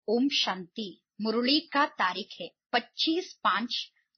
ओम शांति मुरली का तारीख है 25 पाँच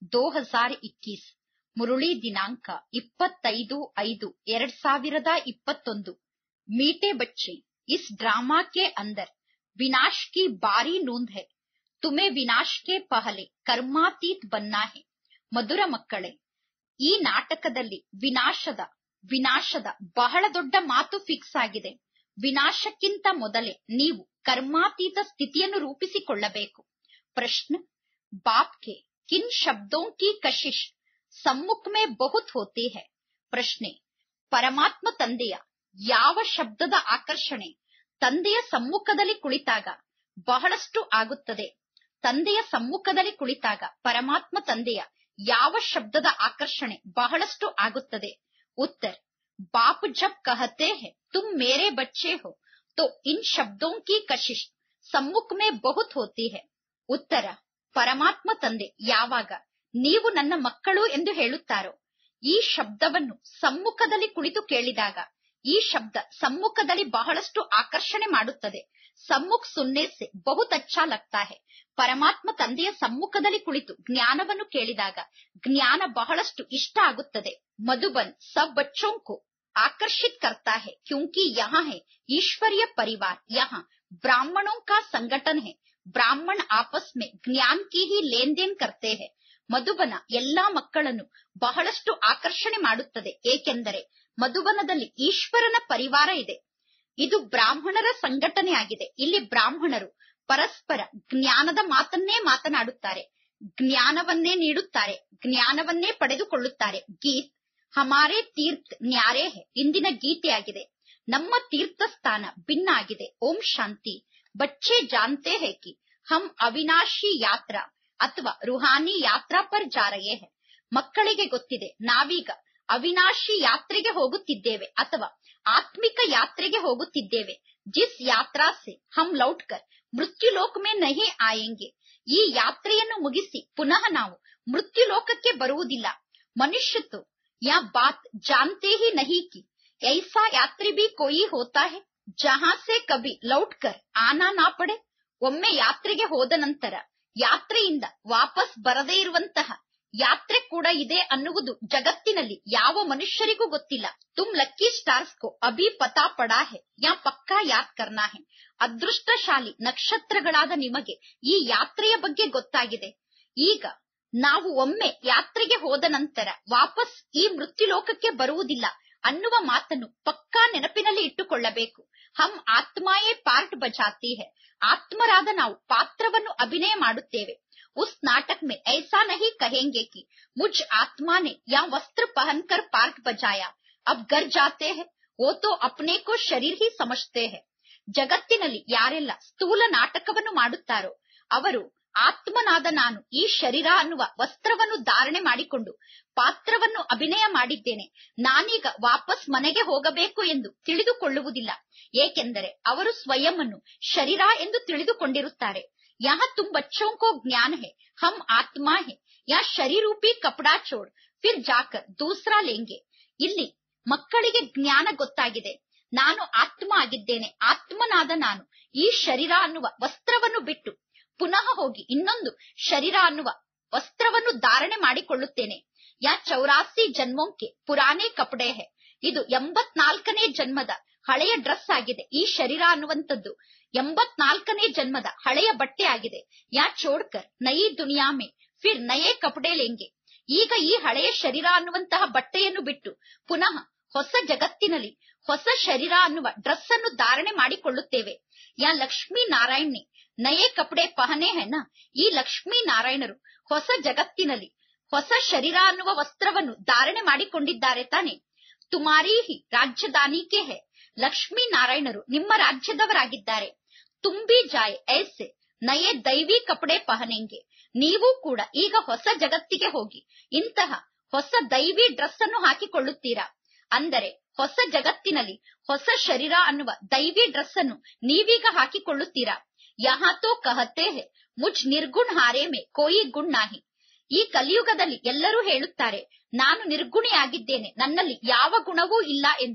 2021 ಮುರುಳಿ ದಿನಾಂಕ ಇಪ್ಪತ್ತೈದು ಐದು ಎರಡ್ ಸಾವಿರದ ಇಪ್ಪತ್ತೊಂದು मीठे बच्चे इस ड्रामा के अंदर विनाश की बारी नूंद है तुम्हें विनाश के पहले कर्मातीत बनना है ಮಧುರ ಮಕ್ಕಳೇ ಈ ನಾಟಕದಲ್ಲಿ ವಿನಾಶದ ವಿನಾಶದ ಬಹಳ ದೊಡ್ಡ ಮಾತು ಫಿಕ್ಸ್ ಆಗಿದೆ ವಿನಾಶಕ್ಕಿಂತ ಮೊದಲೇ ನೀವು ಕರ್ಮಾತೀತ ಸ್ಥಿತಿಯನ್ನು ರೂಪಿಸಿಕೊಳ್ಳಬೇಕು ಪ್ರಶ್ನೆ ಬಾಪ್ ಕೆ ಕಿನ್ ಶಬ್ದೋं की ಕಶಿಶ್ ಸಮ್ಮುಖ ಮೇ ಬಹುತ್ ಹೋತಿ है ಪ್ರಶ್ನೆ ಪರಮಾತ್ಮ ತಂದೆಯ ಯಾವ ಶಬ್ದದ ಆಕರ್ಷಣೆ ತಂದೆಯ ಸಮ್ಮುಖದಲ್ಲಿ ಕುಳಿತಾಗ ಬಹಳಷ್ಟು ಆಗುತ್ತದೆ ತಂದೆಯ ಸಮ್ಮುಖದಲ್ಲಿ ಕುಳಿತಾಗ ಪರಮಾತ್ಮ ತಂದೆಯ ಯಾವ ಶಬ್ದದ ಆಕರ್ಷಣೆ ಬಹಳಷ್ಟು ಆಗುತ್ತದೆ ಉತ್ತರ ಬಾಪ್ ಜಬ್ ಕಹತೆ ಹೈ ತುಮ್ ಮೇರೆ ಬಚ್ಚೆ ಹೋ तो इन शब्दों की कशिश ಸಮ್ಮುಖ ಮೇ ಬಹುತ್ ಹೋತಿ है ಉತ್ತರ ಪರಮಾತ್ಮ ತಂದೆ ಯಾವಾಗ ನೀವು ನನ್ನ ಮಕ್ಕಳು ಎಂದು ಹೇಳುತ್ತಾರೋ ಈ ಶಬ್ದವನ್ನು ಸಮ್ಮುಖದಲ್ಲಿ ಕುಳಿತು ಕೇಳಿದಾಗ ಈ ಶಬ್ದ ಸಮ್ಮುಖದಲ್ಲಿ ಬಹಳಷ್ಟು ಆಕರ್ಷಣೆ ಮಾಡುತ್ತದೆ ಸಮ್ಮುಖ ಸುನ್ನೆ ಸೆ ಬಹುತ್ ಅಚ್ಚಾ ಲಗ್ತಾ ಹೈ ಪರಮಾತ್ಮ ತಂದೆಯ ಸಮ್ಮುಖದಲ್ಲಿ ಕುಳಿತು ಜ್ಞಾನವನ್ನು ಕೇಳಿದಾಗ ಜ್ಞಾನ ಬಹಳಷ್ಟು ಇಷ್ಟ ಆಗುತ್ತದೆ ಮಧುಬನ್ ಸಬ್ ಬಚ್ಚೋं को आकर्षित करता है क्योंकि यहाँ है ईश्वरीय परिवार यहाँ ब्राह्मणों का संगठन है ब्राह्मण आपस में ज्ञान की ही लेन देन करते हैं ಮಧುಬನ ಎಲ್ಲಾ ಮಕ್ಕಳನ್ನು ಬಹಳಷ್ಟು ಆಕರ್ಷಣೆ ಮಾಡುತ್ತದೆ ಏಕೆಂದರೆ ಮಧುಬನದಲ್ಲಿ ಈಶ್ವರನ ಪರಿವಾರ ಇದೆ ಇದು ಬ್ರಾಹ್ಮಣರ ಸಂಘಟನೆ ಆಗಿದೆ ಇಲ್ಲಿ ಬ್ರಾಹ್ಮಣರು ಪರಸ್ಪರ ಜ್ಞಾನದ ಮಾತನ್ನೇ ಮಾತನಾಡುತ್ತಾರೆ ಜ್ಞಾನವನ್ನೇ ನೀಡುತ್ತಾರೆ ಜ್ಞಾನವನ್ನೇ ಪಡೆದುಕೊಳ್ಳುತ್ತಾರೆ ಗೀತ್ ಹಮಾರೇ ತೀರ್ಥ ನ್ಯಾರೇ ಹೇ ಇಂದಿನ ಗೀತೆಯಾಗಿದೆ ನಮ್ಮ ತೀರ್ಥ ಸ್ಥಾನ ಭಿನ್ನ ಆಗಿದೆ ಓಂ ಶಾಂತಿ ಬಚ್ಚೆ ಜಾನ್ತೆ ಹೇ ಕಿ ಹಮ್ ಅವಿನಾಶಿ ಯಾತ್ರಾ ಅಥವಾ ರುಹಾನಿ ಯಾತ್ರಾ ಪರ್ ಜಾರಯೇ ಹೇ ಮಕ್ಕಳಿಗೆ ಗೊತ್ತಿದೆ ನಾವೀಗ ಅವಿನಾಶಿ ಯಾತ್ರೆಗೆ ಹೋಗುತ್ತಿದ್ದೇವೆ ಅಥವಾ ಆತ್ಮಿಕ ಯಾತ್ರೆಗೆ ಹೋಗುತ್ತಿದ್ದೇವೆ ಜಿಸ್ ಯಾತ್ರಾ ಸೆ ಹಮ್ ಲೌಟ್ ಕರ್ ಮೃತ್ಯುಲೋಕ ಮೇ ನಹಿ ಆಯೆಂಗೆ ಈ ಯಾತ್ರೆಯನ್ನು ಮುಗಿಸಿ ಪುನಃ ನಾವು ಮೃತ್ಯುಲೋಕಕ್ಕೆ ಬರುವುದಿಲ್ಲ ಮನುಷ್ಯತು ಯಾ ಬಾತ್ ಜಾನ್ತೆ ಹಿ ನಹಿ ಕಿ ಐಸಾ ಯಾತ್ರೆ ಬಿ ಕೋಯಿ ಹೋತಾ ಹೇ ಜಹಾ ಸೆ ಕಭಿ ಲೌಟ್ ಕರ್ ಆನಾ ನಾ ಪಡೆ ಒಮ್ಮೆ ಯಾತ್ರೆಗೆ ಹೋದ ನಂತರ ಯಾತ್ರೆಯಿಂದ ವಾಪಸ್ ಬರದೇ ಇರುವಂತಹ ಯಾತ್ರೆ ಕೂಡ ಇದೆ ಅನ್ನುವುದು ಜಗತ್ತಿನಲ್ಲಿ ಯಾವ ಮನುಷ್ಯರಿಗೂ ಗೊತ್ತಿಲ್ಲ ತುಮ್ ಲಕ್ಕಿ ಸ್ಟಾರ್ಸ್ ಕೋ ಅಭಿ ಪತಾ ಪಡಾ ಹೇ ಯಾ ಪಕ್ಕಾ ಯಾದ್ ಕರ್ನಾ ಹೇ ಅದೃಷ್ಟಶಾಲಿ ನಕ್ಷತ್ರಗಳಾದ ನಿಮಗೆ ಈ ಯಾತ್ರೆಯ ಬಗ್ಗೆ ಗೊತ್ತಾಗಿದೆ ಈಗ ನಾವು ಒಮ್ಮೆ ಯಾತ್ರೆಗೆ ಹೋದ ನಂತರ ವಾಪಸ್ ಈ ಮೃತ್ಯುಲೋಕಕ್ಕೆ ಬರುವುದಿಲ್ಲ ಅನ್ನುವ ಮಾತನ್ನು ಪಕ್ಕಾ ನೆನಪಿನಲ್ಲಿ ಇಟ್ಟುಕೊಳ್ಳಬೇಕು ಹಮ್ ಆತ್ಮಾಯೇ ಪಾರ್ಟ್ ಬಜಾತಿ ಹೇ ಆತ್ಮರಾದ ನಾವು ಪಾತ್ರವನ್ನು ಅಭಿನಯ ಮಾಡುತ್ತೇವೆ ಉಸ್ ನಾಟಕ್ ಮೇ ಐಸಾ ನಹಿ ಕಹೆಂಗೆ ಕಿ ಮುಜ್ ಆತ್ಮಾ ನೆ ಯಾ ವಸ್ತ್ರ ಪಹನ್ ಕರ್ ಪಾರ್ಟ್ ಬಜಾಯ ಅಬ್ ಗರ್ ಜಾತೆ ಹೇ ಓ ತೋ ಅಪ್ನೆ ಕೋ ಶರೀರ್ ಹಿ ಸಮಜ್ತೆ ಹೇ ಜಗತ್ತಿನಲ್ಲಿ ಯಾರೆಲ್ಲ ಸ್ಥೂಲ ನಾಟಕವನ್ನು ಮಾಡುತ್ತಾರೋ ಅವರು ಆತ್ಮನಾದ ನಾನು ಈ ಶರೀರ ಅನ್ನುವ ವಸ್ತ್ರವನ್ನು ಧಾರಣೆ ಮಾಡಿಕೊಂಡು ಪಾತ್ರವನ್ನು ಅಭಿನಯ ಮಾಡಿದ್ದೇನೆ ನಾನೀಗ ವಾಪಸ್ ಮನೆಗೆ ಹೋಗಬೇಕು ಎಂದು ತಿಳಿದುಕೊಳ್ಳುವುದಿಲ್ಲ ಏಕೆಂದರೆ ಅವರು ಸ್ವಯಂವನ್ನು ಶರೀರ ಎಂದು ತಿಳಿದುಕೊಂಡಿರುತ್ತಾರೆ ಯಹ ತುಮ್ ಬಚ್ಚೋं को ज्ञान है हम आत्मा है ಯಾ ಶರೀರೂಪಿ ಕಪಡಾ ಚೋಡ್ ಫಿರ್ ಜಾಕರ್ ದೂಸರಾ ಲೇಂಗೆ ಇಲ್ಲಿ ಮಕ್ಕಳಿಗೆ ಜ್ಞಾನ ಗೊತ್ತಾಗಿದೆ ನಾನು ಆತ್ಮ ಆಗಿದ್ದೇನೆ ಆತ್ಮನಾದ ನಾನು ಈ ಶರೀರ ಅನ್ನುವ ವಸ್ತ್ರವನ್ನು ಬಿಟ್ಟು ಪುನಃ ಹೋಗಿ ಇನ್ನೊಂದು ಶರೀರ ಅನ್ನುವ ವಸ್ತ್ರವನ್ನು ಧಾರಣೆ ಮಾಡಿಕೊಳ್ಳುತ್ತೇನೆ ಯಾ ಚೌರಾಸಿ ಜನ್ಮೋಂಕೆ ಪುರಾಣೆ ಕಪಡೆ ಹೇ ಇದು ಎಂಬತ್ನಾಲ್ಕನೇ ಜನ್ಮದ ಹಳೆಯ ಡ್ರೆಸ್ ಆಗಿದೆ ಈ ಶರೀರ ಅನ್ನುವಂಥದ್ದು ಎಂಬತ್ನಾಲ್ಕನೇ ಜನ್ಮದ ಹಳೆಯ ಬಟ್ಟೆ ಆಗಿದೆ ಯಾ ಚೋಡ್ಕರ್ ನಯಿ ದುನಿಯಾ ಮೇ ಫಿರ್ ನಯೇ ಕಪಡೆ ಲೇಂಗೆ ಈಗ ಈ ಹಳೆಯ ಶರೀರ ಅನ್ನುವಂತಹ ಬಟ್ಟೆಯನ್ನು ಬಿಟ್ಟು ಪುನಃ ಹೊಸ ಜಗತ್ತಿನಲ್ಲಿ ಹೊಸ ಶರೀರ ಅನ್ನುವ ಡ್ರೆಸ್ ಅನ್ನು ಧಾರಣೆ ಮಾಡಿಕೊಳ್ಳುತ್ತೇವೆ ಯಾ ಲಕ್ಷ್ಮೀ ನಾರಾಯಣ್ ನಯೇ ಕಪಡೆ ಪಹನೆ ಹೆನ ಈ ಲಕ್ಷ್ಮೀ ನಾರಾಯಣರು ಹೊಸ ಜಗತ್ತಿನಲ್ಲಿ ಹೊಸ ಶರೀರ ಅನ್ನುವ ವಸ್ತ್ರವನ್ನು ಧಾರಣೆ ಮಾಡಿಕೊಂಡಿದ್ದಾರೆ ತಾನೆ ತುಮಾರಿ ಹಿ ರಾಜ್ಯದಾನಿಕೆ ಹೇ ಲಕ್ಷ್ಮೀ ನಾರಾಯಣರು ನಿಮ್ಮ ರಾಜ್ಯದವರಾಗಿದ್ದಾರೆ ತುಂಬಿ ಜಾಯ್ ಐಸೆ ನಯೇ ದೈವಿ ಕಪಡೆ ಪಹನೆಂಗೆ ನೀವು ಕೂಡ ಈಗ ಹೊಸ ಜಗತ್ತಿಗೆ ಹೋಗಿ ಇಂತಹ ಹೊಸ ದೈವಿ ಡ್ರೆಸ್ ಅನ್ನು ಹಾಕಿಕೊಳ್ಳುತ್ತೀರಾ ಅಂದರೆ ಹೊಸ ಜಗತ್ತಿನಲ್ಲಿ ಹೊಸ ಶರೀರ ಅನ್ನುವ ದೈವಿ ಡ್ರೆಸ್ ಅನ್ನು ನೀವೀಗ ಹಾಕಿಕೊಳ್ಳುತ್ತೀರಾ ಯಹಾ ತೋ ಕಹತೆ ಹೇ ಮುಜ್ ನಿರ್ಗುಣ್ ಹಾರೇ ಮೇ ಕೋಯಿ ಗುಣ್ ನಾಹಿ ಈ ಕಲಿಯುಗದಲ್ಲಿ ಎಲ್ಲರೂ ಹೇಳುತ್ತಾರೆ ನಾನು ನಿರ್ಗುಣಿಯಾಗಿದ್ದೇನೆ ನನ್ನಲ್ಲಿ ಯಾವ ಗುಣವೂ ಇಲ್ಲ ಎಂದು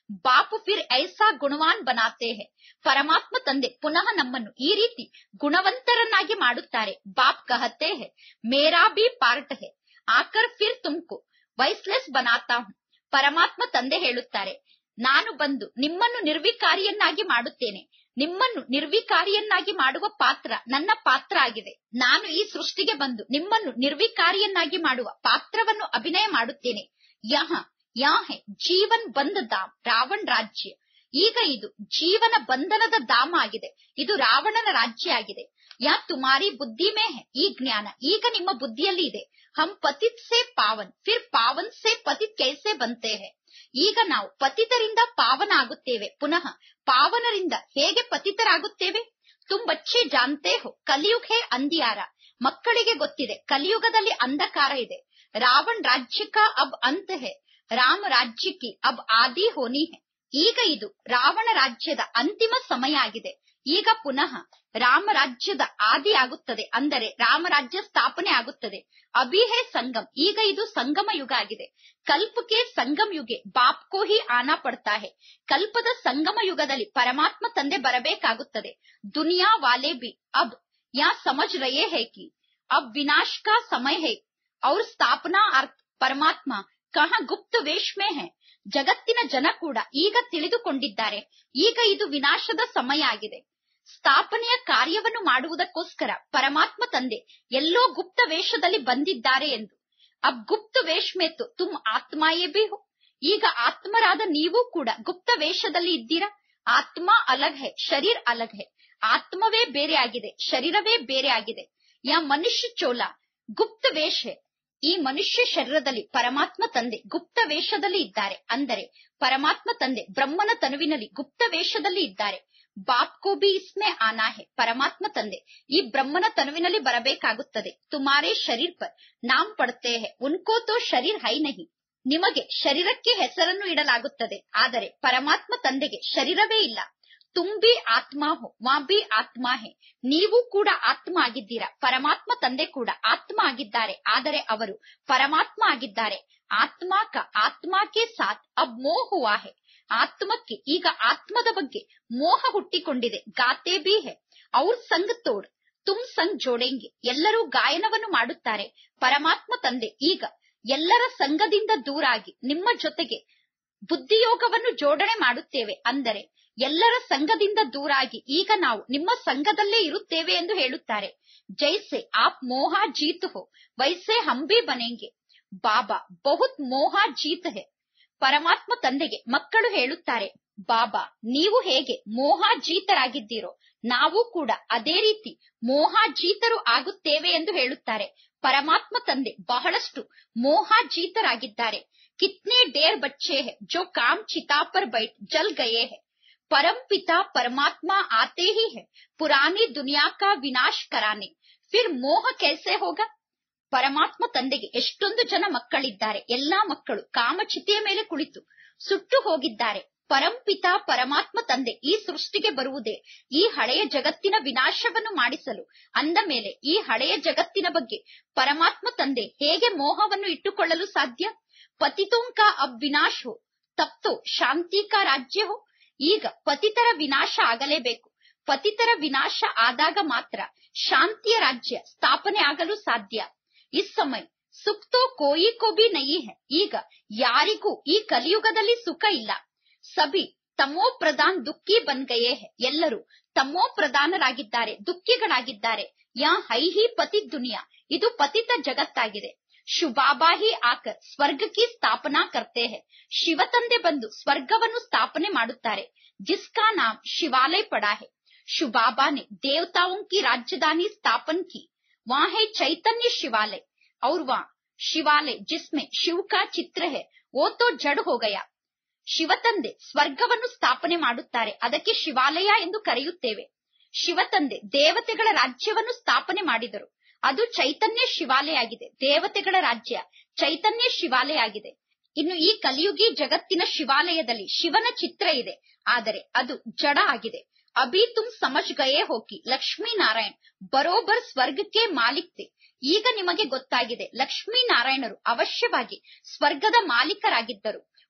ಬಾಪ್ ಫಿರ್ ಐಸಾ ಗುಣವಾನ್ ಬನಾತೆ ಹೇ ಪರಮಾತ್ಮ ತಂದೆ ಪುನಃ ನಮ್ಮನ್ನು ಈ ರೀತಿ ಗುಣವಂತರನ್ನಾಗಿ ಮಾಡುತ್ತಾರೆ ಬಾಪ್ ಕಹತೆ ಹೇ ಮೇರಾ ಬಿ ಪಾರ್ಟ್ ಹೇ ಆಕರ್ ಫಿರ್ ತುಮ್ಕು ವೈಸ್ಲೆಸ್ ಬನಾತಾ ಹೂಂ ಪರಮಾತ್ಮ ತಂದೆ ಹೇಳುತ್ತಾರೆ ನಾನು ಬಂದು ನಿಮ್ಮನ್ನು ನಿರ್ವಿಕಾರಿಯನ್ನಾಗಿ ಮಾಡುತ್ತೇನೆ ನಿಮ್ಮನ್ನು ನಿರ್ವಿಕಾರಿಯನ್ನಾಗಿ ಮಾಡುವ ಪಾತ್ರ ನನ್ನ ಪಾತ್ರ ಆಗಿದೆ ನಾನು ಈ ಸೃಷ್ಟಿಗೆ ಬಂದು ನಿಮ್ಮನ್ನು ನಿರ್ವಿಕಾರಿಯನ್ನಾಗಿ ಮಾಡುವ ಪಾತ್ರವನ್ನು ಅಭಿನಯ ಮಾಡುತ್ತೇನೆ ಯಹ ಯಾ ಹೇ ಜೀವನ್ ಬಂದ ಧಾಮ್ ರಾವಣ್ ರಾಜ್ಯ ಈಗ ಇದು ಜೀವನ ಬಂಧನದ ಧಾಮ ಆಗಿದೆ ಇದು ರಾವಣನ ರಾಜ್ಯ ಆಗಿದೆ ಯಾ ತುಮಾರಿ ಬುದ್ಧಿ ಮೇ ಹೇ ಈ ಜ್ಞಾನ ಈಗ ನಿಮ್ಮ ಬುದ್ಧಿಯಲ್ಲಿ ಇದೆ ಹಮ್ ಪತಿತ್ ಸೇ ಪಾವನ್ ಫಿರ್ ಪಾವನ್ ಸೇ ಪತಿತ್ ಕೈಸೆ ಬಂತೆ ಹೇ ಈಗ ನಾವು ಪತಿತರಿಂದ ಪಾವನ ಆಗುತ್ತೇವೆ ಪುನಃ ಪಾವನರಿಂದ ಹೇಗೆ ಪತಿತರಾಗುತ್ತೇವೆ ತುಮ್ ಬಚ್ಚೆ ಜಾನ್ತೆ ಹೋ ಕಲಿಯುಗ್ ಹೇ ಅಂದಿಯಾರ ಮಕ್ಕಳಿಗೆ ಗೊತ್ತಿದೆ ಕಲಿಯುಗದಲ್ಲಿ ಅಂಧಕಾರ ಇದೆ ರಾವಣ್ ರಾಜ್ಯಕ ಅಬ್ ಅಂತ್ ಹೇ ರಾಮ ರಾಜ್ಯಕ್ಕೆ ಅಬ್ ಆದಿ ಹೋನಿ ಹೇ ಈಗ ಇದು ರಾವಣ ರಾಜ್ಯದ ಅಂತಿಮ ಸಮಯ ಆಗಿದೆ ಈಗ ಪುನಃ ರಾಮ ರಾಜ್ಯದ ಆದಿ ಆಗುತ್ತದೆ ಅಂದರೆ ರಾಮರಾಜ್ಯ ಸ್ಥಾಪನೆ ಆಗುತ್ತದೆ ಅಭಿಹೇ ಸಂಗಮ್ ಈಗ ಇದು ಸಂಗಮ ಯುಗ ಆಗಿದೆ ಕಲ್ಪಕ್ಕೆ ಸಂಗಮ್ ಯುಗೆ ಬಾಪ್ ಕೋ ಹಿ ಆನಾ ಪಡ್ತಾ ಹೇ ಕಲ್ಪದ ಸಂಗಮ ಯುಗದಲ್ಲಿ ಪರಮಾತ್ಮ ತಂದೆ ಬರಬೇಕಾಗುತ್ತದೆ ದುನಿಯಾ ವಾಲೆ ಬಿ ಅಬ್ ಯಾ ಸಮಜ್ ರಯೇ ಹೇ ಕಿ ಅಬ್ ವಿನಾಶ್ ಕಾ ಸಮಯ ಹೇ ಅವ್ರ ಸ್ಥಾಪನಾ ಅರ್ಥ ಪರಮಾತ್ಮ ಕಹ ಗುಪ್ತ ವೇಶ್ಮೆ ಹೇ ಜಗತ್ತಿನ ಜನ ಕೂಡ ಈಗ ತಿಳಿದುಕೊಂಡಿದ್ದಾರೆ ಈಗ ಇದು ವಿನಾಶದ ಸಮಯ ಆಗಿದೆ ಸ್ಥಾಪನೆಯ ಕಾರ್ಯವನ್ನು ಮಾಡುವುದಕ್ಕೋಸ್ಕರ ಪರಮಾತ್ಮ ತಂದೆ ಎಲ್ಲೋ ಗುಪ್ತ ವೇಷದಲ್ಲಿ ಬಂದಿದ್ದಾರೆ ಎಂದು ಅಬ್ ಗುಪ್ತ ವೇಶ್ಮೇತು ತುಮ್ ಆತ್ಮಾಯೇ ಬಿ ಹೋ ಈಗ ಆತ್ಮರಾದ ನೀವು ಕೂಡ ಗುಪ್ತ ವೇಷದಲ್ಲಿ ಇದ್ದೀರಾ ಆತ್ಮ ಅಲಗ್ ಹೇ ಶರೀರ್ ಅಲಗ್ ಹೇ ಆತ್ಮವೇ ಬೇರೆ ಆಗಿದೆ ಶರೀರವೇ ಬೇರೆ ಆಗಿದೆ ಯಾ ಮನುಷ್ಯ ಚೋಲ ಗುಪ್ತ ವೇಷ ಹೇ ಈ ಮನುಷ್ಯ ಶರೀರದಲ್ಲಿ ಪರಮಾತ್ಮ ತಂದೆ ಗುಪ್ತ ವೇಷದಲ್ಲಿ ಇದ್ದಾರೆ ಅಂದರೆ ಪರಮಾತ್ಮ ತಂದೆ ಬ್ರಹ್ಮನ ತನುವಿನಲ್ಲಿ ಗುಪ್ತ ವೇಷದಲ್ಲಿ ಇದ್ದಾರೆ ಬಾಪ್ ಕೋ ಬಿ ಇಸ್ಮೆ ಆನಾ ಹೇ ಪರಮಾತ್ಮ ತಂದೆ ಈ ಬ್ರಹ್ಮನ ತನುವಿನಲ್ಲಿ ಬರಬೇಕಾಗುತ್ತದೆ ತುಮಾರೇ ಶರೀರ್ ಪರ್ ನಾಮ್ ಪಡ್ತೇ ಹೇ ಉನ್ಕೋ ತೋ ಶರೀರ್ ಹೈ ನಹಿ ನಿಮಗೆ ಶರೀರಕ್ಕೆ ಹೆಸರನ್ನು ಇಡಲಾಗುತ್ತದೆ ಆದರೆ ಪರಮಾತ್ಮ ತಂದೆಗೆ ಶರೀರವೇ ಇಲ್ಲ ತುಂಬಿ ಆತ್ಮ ಹೋ ವಾ ಬಿ ಆತ್ಮ ಹೇ ನೀವು ಕೂಡ ಆತ್ಮ ಆಗಿದ್ದೀರಾ ಪರಮಾತ್ಮ ತಂದೆ ಕೂಡ ಆತ್ಮ ಆಗಿದ್ದಾರೆ ಆದರೆ ಅವರು ಪರಮಾತ್ಮ ಆಗಿದ್ದಾರೆ ಆತ್ಮಾಕ ಆತ್ಮಾಕೆ ಸಾಥ್ ಅಬ್ ಮೋಹ ಹುವಾ ಹೇ ಆತ್ಮಕ್ಕೆ ಈಗ ಆತ್ಮದ ಬಗ್ಗೆ ಮೋಹ ಹುಟ್ಟಿಕೊಂಡಿದೆ ಗಾತೆ ಬಿ ಹೇ ಅವ್ರ ಸಂಗ್ ತೋಡ್ ತುಮ್ ಸಂಗ್ ಜೋಡೆಂಗೆ ಎಲ್ಲರೂ ಗಾಯನವನ್ನು ಮಾಡುತ್ತಾರೆ ಪರಮಾತ್ಮ ತಂದೆ ಈಗ ಎಲ್ಲರ ಸಂಘದಿಂದ ದೂರಾಗಿ ನಿಮ್ಮ ಜೊತೆಗೆ ಬುದ್ಧಿಯೋಗವನ್ನು ಜೋಡಣೆ ಮಾಡುತ್ತೇವೆ ಅಂದರೆ ಎಲ್ಲರ ಸಂಘದಿಂದ ದೂರಾಗಿ ಈಗ ನಾವು ನಿಮ್ಮ ಸಂಘದಲ್ಲೇ ಇರುತ್ತೇವೆ ಎಂದು ಹೇಳುತ್ತಾರೆ ಜೈಸೆ ಆಪ್ ಮೋಹ ಜೀತ್ ಹೋ ವೈಸೆ ಹಂಬಿ ಬನೆಂಗೆ ಬಾಬಾ ಬಹುತ್ ಮೋಹ ಜೀತ್ ಹೇ ಪರಮಾತ್ಮ ತಂದೆಗೆ ಮಕ್ಕಳು ಹೇಳುತ್ತಾರೆ ಬಾಬಾ ನೀವು ಹೇಗೆ ಮೋಹಾಜೀತರಾಗಿದ್ದೀರೋ ನಾವು ಕೂಡ ಅದೇ ರೀತಿ ಮೋಹಾಜೀತರು ಆಗುತ್ತೇವೆ ಎಂದು ಹೇಳುತ್ತಾರೆ ಪರಮಾತ್ಮ ತಂದೆ ಬಹಳಷ್ಟು ಮೋಹಾಜೀತರಾಗಿದ್ದಾರೆ ಕಿತ್ನೆ ಡೇರ್ ಬಚ್ಚೆ ಹೇ ಜೋ ಕಾಮ್ ಚಿತಾ ಪರ್ ಬೈಟ್ ಜಲ್ ಗಯೇ ಹೇ परम पिता परमात्मा आते ही है पुरानी दुनिया का विनाश कराने फिर ಮೋಹ कैसे ಹೋಗಾ ಪರಮಾತ್ಮ ತಂದೆಗೆ ಎಷ್ಟೊಂದು ಜನ ಮಕ್ಕಳಿದ್ದಾರೆ ಎಲ್ಲಾ ಮಕ್ಕಳು ಕಾಮಚಿತೆಯ ಮೇಲೆ ಕುಳಿತು ಸುಟ್ಟು ಹೋಗಿದ್ದಾರೆ ಪರಂಪಿತ ಪರಮಾತ್ಮ ತಂದೆ ಈ ಸೃಷ್ಟಿಗೆ ಬರುವುದೇ ಈ ಹಳೆಯ ಜಗತ್ತಿನ ವಿನಾಶವನ್ನು ಮಾಡಿಸಲು ಅಂದ ಮೇಲೆ ಈ ಹಳೆಯ ಜಗತ್ತಿನ ಬಗ್ಗೆ ಪರಮಾತ್ಮ ತಂದೆ ಹೇಗೆ ಮೋಹವನ್ನು ಇಟ್ಟುಕೊಳ್ಳಲು ಸಾಧ್ಯ ಪತಿತೋಂಕ ಅಬ್ ವಿನಾಶ್ ಹೋ ತಪ್ತೋ ಶಾಂತಿ ಕಾ ರಾಜ್ಯ ಹೋ ಈಗ ಪತಿತರ ವಿನಾಶ ಆಗಲೇಬೇಕು ಪತಿತರ ವಿನಾಶ ಆದಾಗ ಮಾತ್ರ ಶಾಂತಿಯ ರಾಜ್ಯ ಸ್ಥಾಪನೆ ಆಗಲು ಸಾಧ್ಯ ಇಸ್ ಸಮಯ ಸುಖತೋ ಕೋಯಿ ಕೋ ಬಿ ನಯಿ ಹೈ ಈಗ ಯಾರಿಗೂ ಈ ಕಲಿಯುಗದಲ್ಲಿ ಸುಖ ಇಲ್ಲ ಸಭಿ ತಮೋ ಪ್ರಧಾನ್ ದುಃಖಿ ಬನ್ ಗಯೇ ಹೈ ಎಲ್ಲರೂ ತಮೋ ಪ್ರಧಾನರಾಗಿದ್ದಾರೆ ದುಃಖಿಗಳಾಗಿದ್ದಾರೆ ಯಾ ಹೈ ಹಿ ಪತಿ ದುನಿಯಾ ಇದು ಪತಿತ ಜಗತ್ತಾಗಿದೆ ಶುಭಾಬಾ ಹಿ ಆಕರ್ ಸ್ವರ್ಗ ಕಿ ಸ್ಥಾಪನಾ ಕರ್ತೆ ಹೈ ಶಿವ ತಂದೆ ಬಂದು ಸ್ವರ್ಗವನ್ನು ಸ್ಥಾಪನೆ ಮಾಡುತ್ತಾರೆ ಜಿಸ್ಕಾ ನಾಮ್ ಶಿವಾಲಯ ಪಡಾ ಹೈ ಶುಭಾಬಾ ನೆ ದೇವತಾओं की राजधानी स्थापन की वहां है चैतन्य शिवालय और वहां शिवालय जिसमें शिव का चित्र है वो तो जड़ हो गया ಶಿವತಂದೆ ಸ್ವರ್ಗವನ್ನು ಸ್ಥಾಪನೆ ಮಾಡುತ್ತಾರೆ ಅದಕ್ಕೆ ಶಿವಾಲಯ ಎಂದು ಕರೆಯುತ್ತೇವೆ ಶಿವತಂದೆ ದೇವತೆಗಳ ರಾಜ್ಯವನ್ನು ಸ್ಥಾಪನೆ ಮಾಡಿದರು ಅದು ಚೈತನ್ಯ ಶಿವಾಲಯ ಆಗಿದೆ ದೇವತೆಗಳ ರಾಜ್ಯ ಚೈತನ್ಯ ಶಿವಾಲಯ ಆಗಿದೆ ಇನ್ನು ಈ ಕಲಿಯುಗಿ ಜಗತ್ತಿನ ಶಿವಾಲಯದಲ್ಲಿ ಶಿವನ ಚಿತ್ರ ಇದೆ ಆದರೆ ಅದು ಜಡ ಆಗಿದೆ ಅಭಿ ತುಮ್ ಸಮಜ್ ಗಯೇ ಹೋಗಿ ಲಕ್ಷ್ಮೀ ನಾರಾಯಣ್ ಬರೋಬರ್ ಸ್ವರ್ಗಕ್ಕೆ ಮಾಲಿಕ್ತೆ ಈಗ ನಿಮಗೆ ಗೊತ್ತಾಗಿದೆ ಲಕ್ಷ್ಮೀ ನಾರಾಯಣರು ಅವಶ್ಯವಾಗಿ ಸ್ವರ್ಗದ ಮಾಲೀಕರಾಗಿದ್ದರು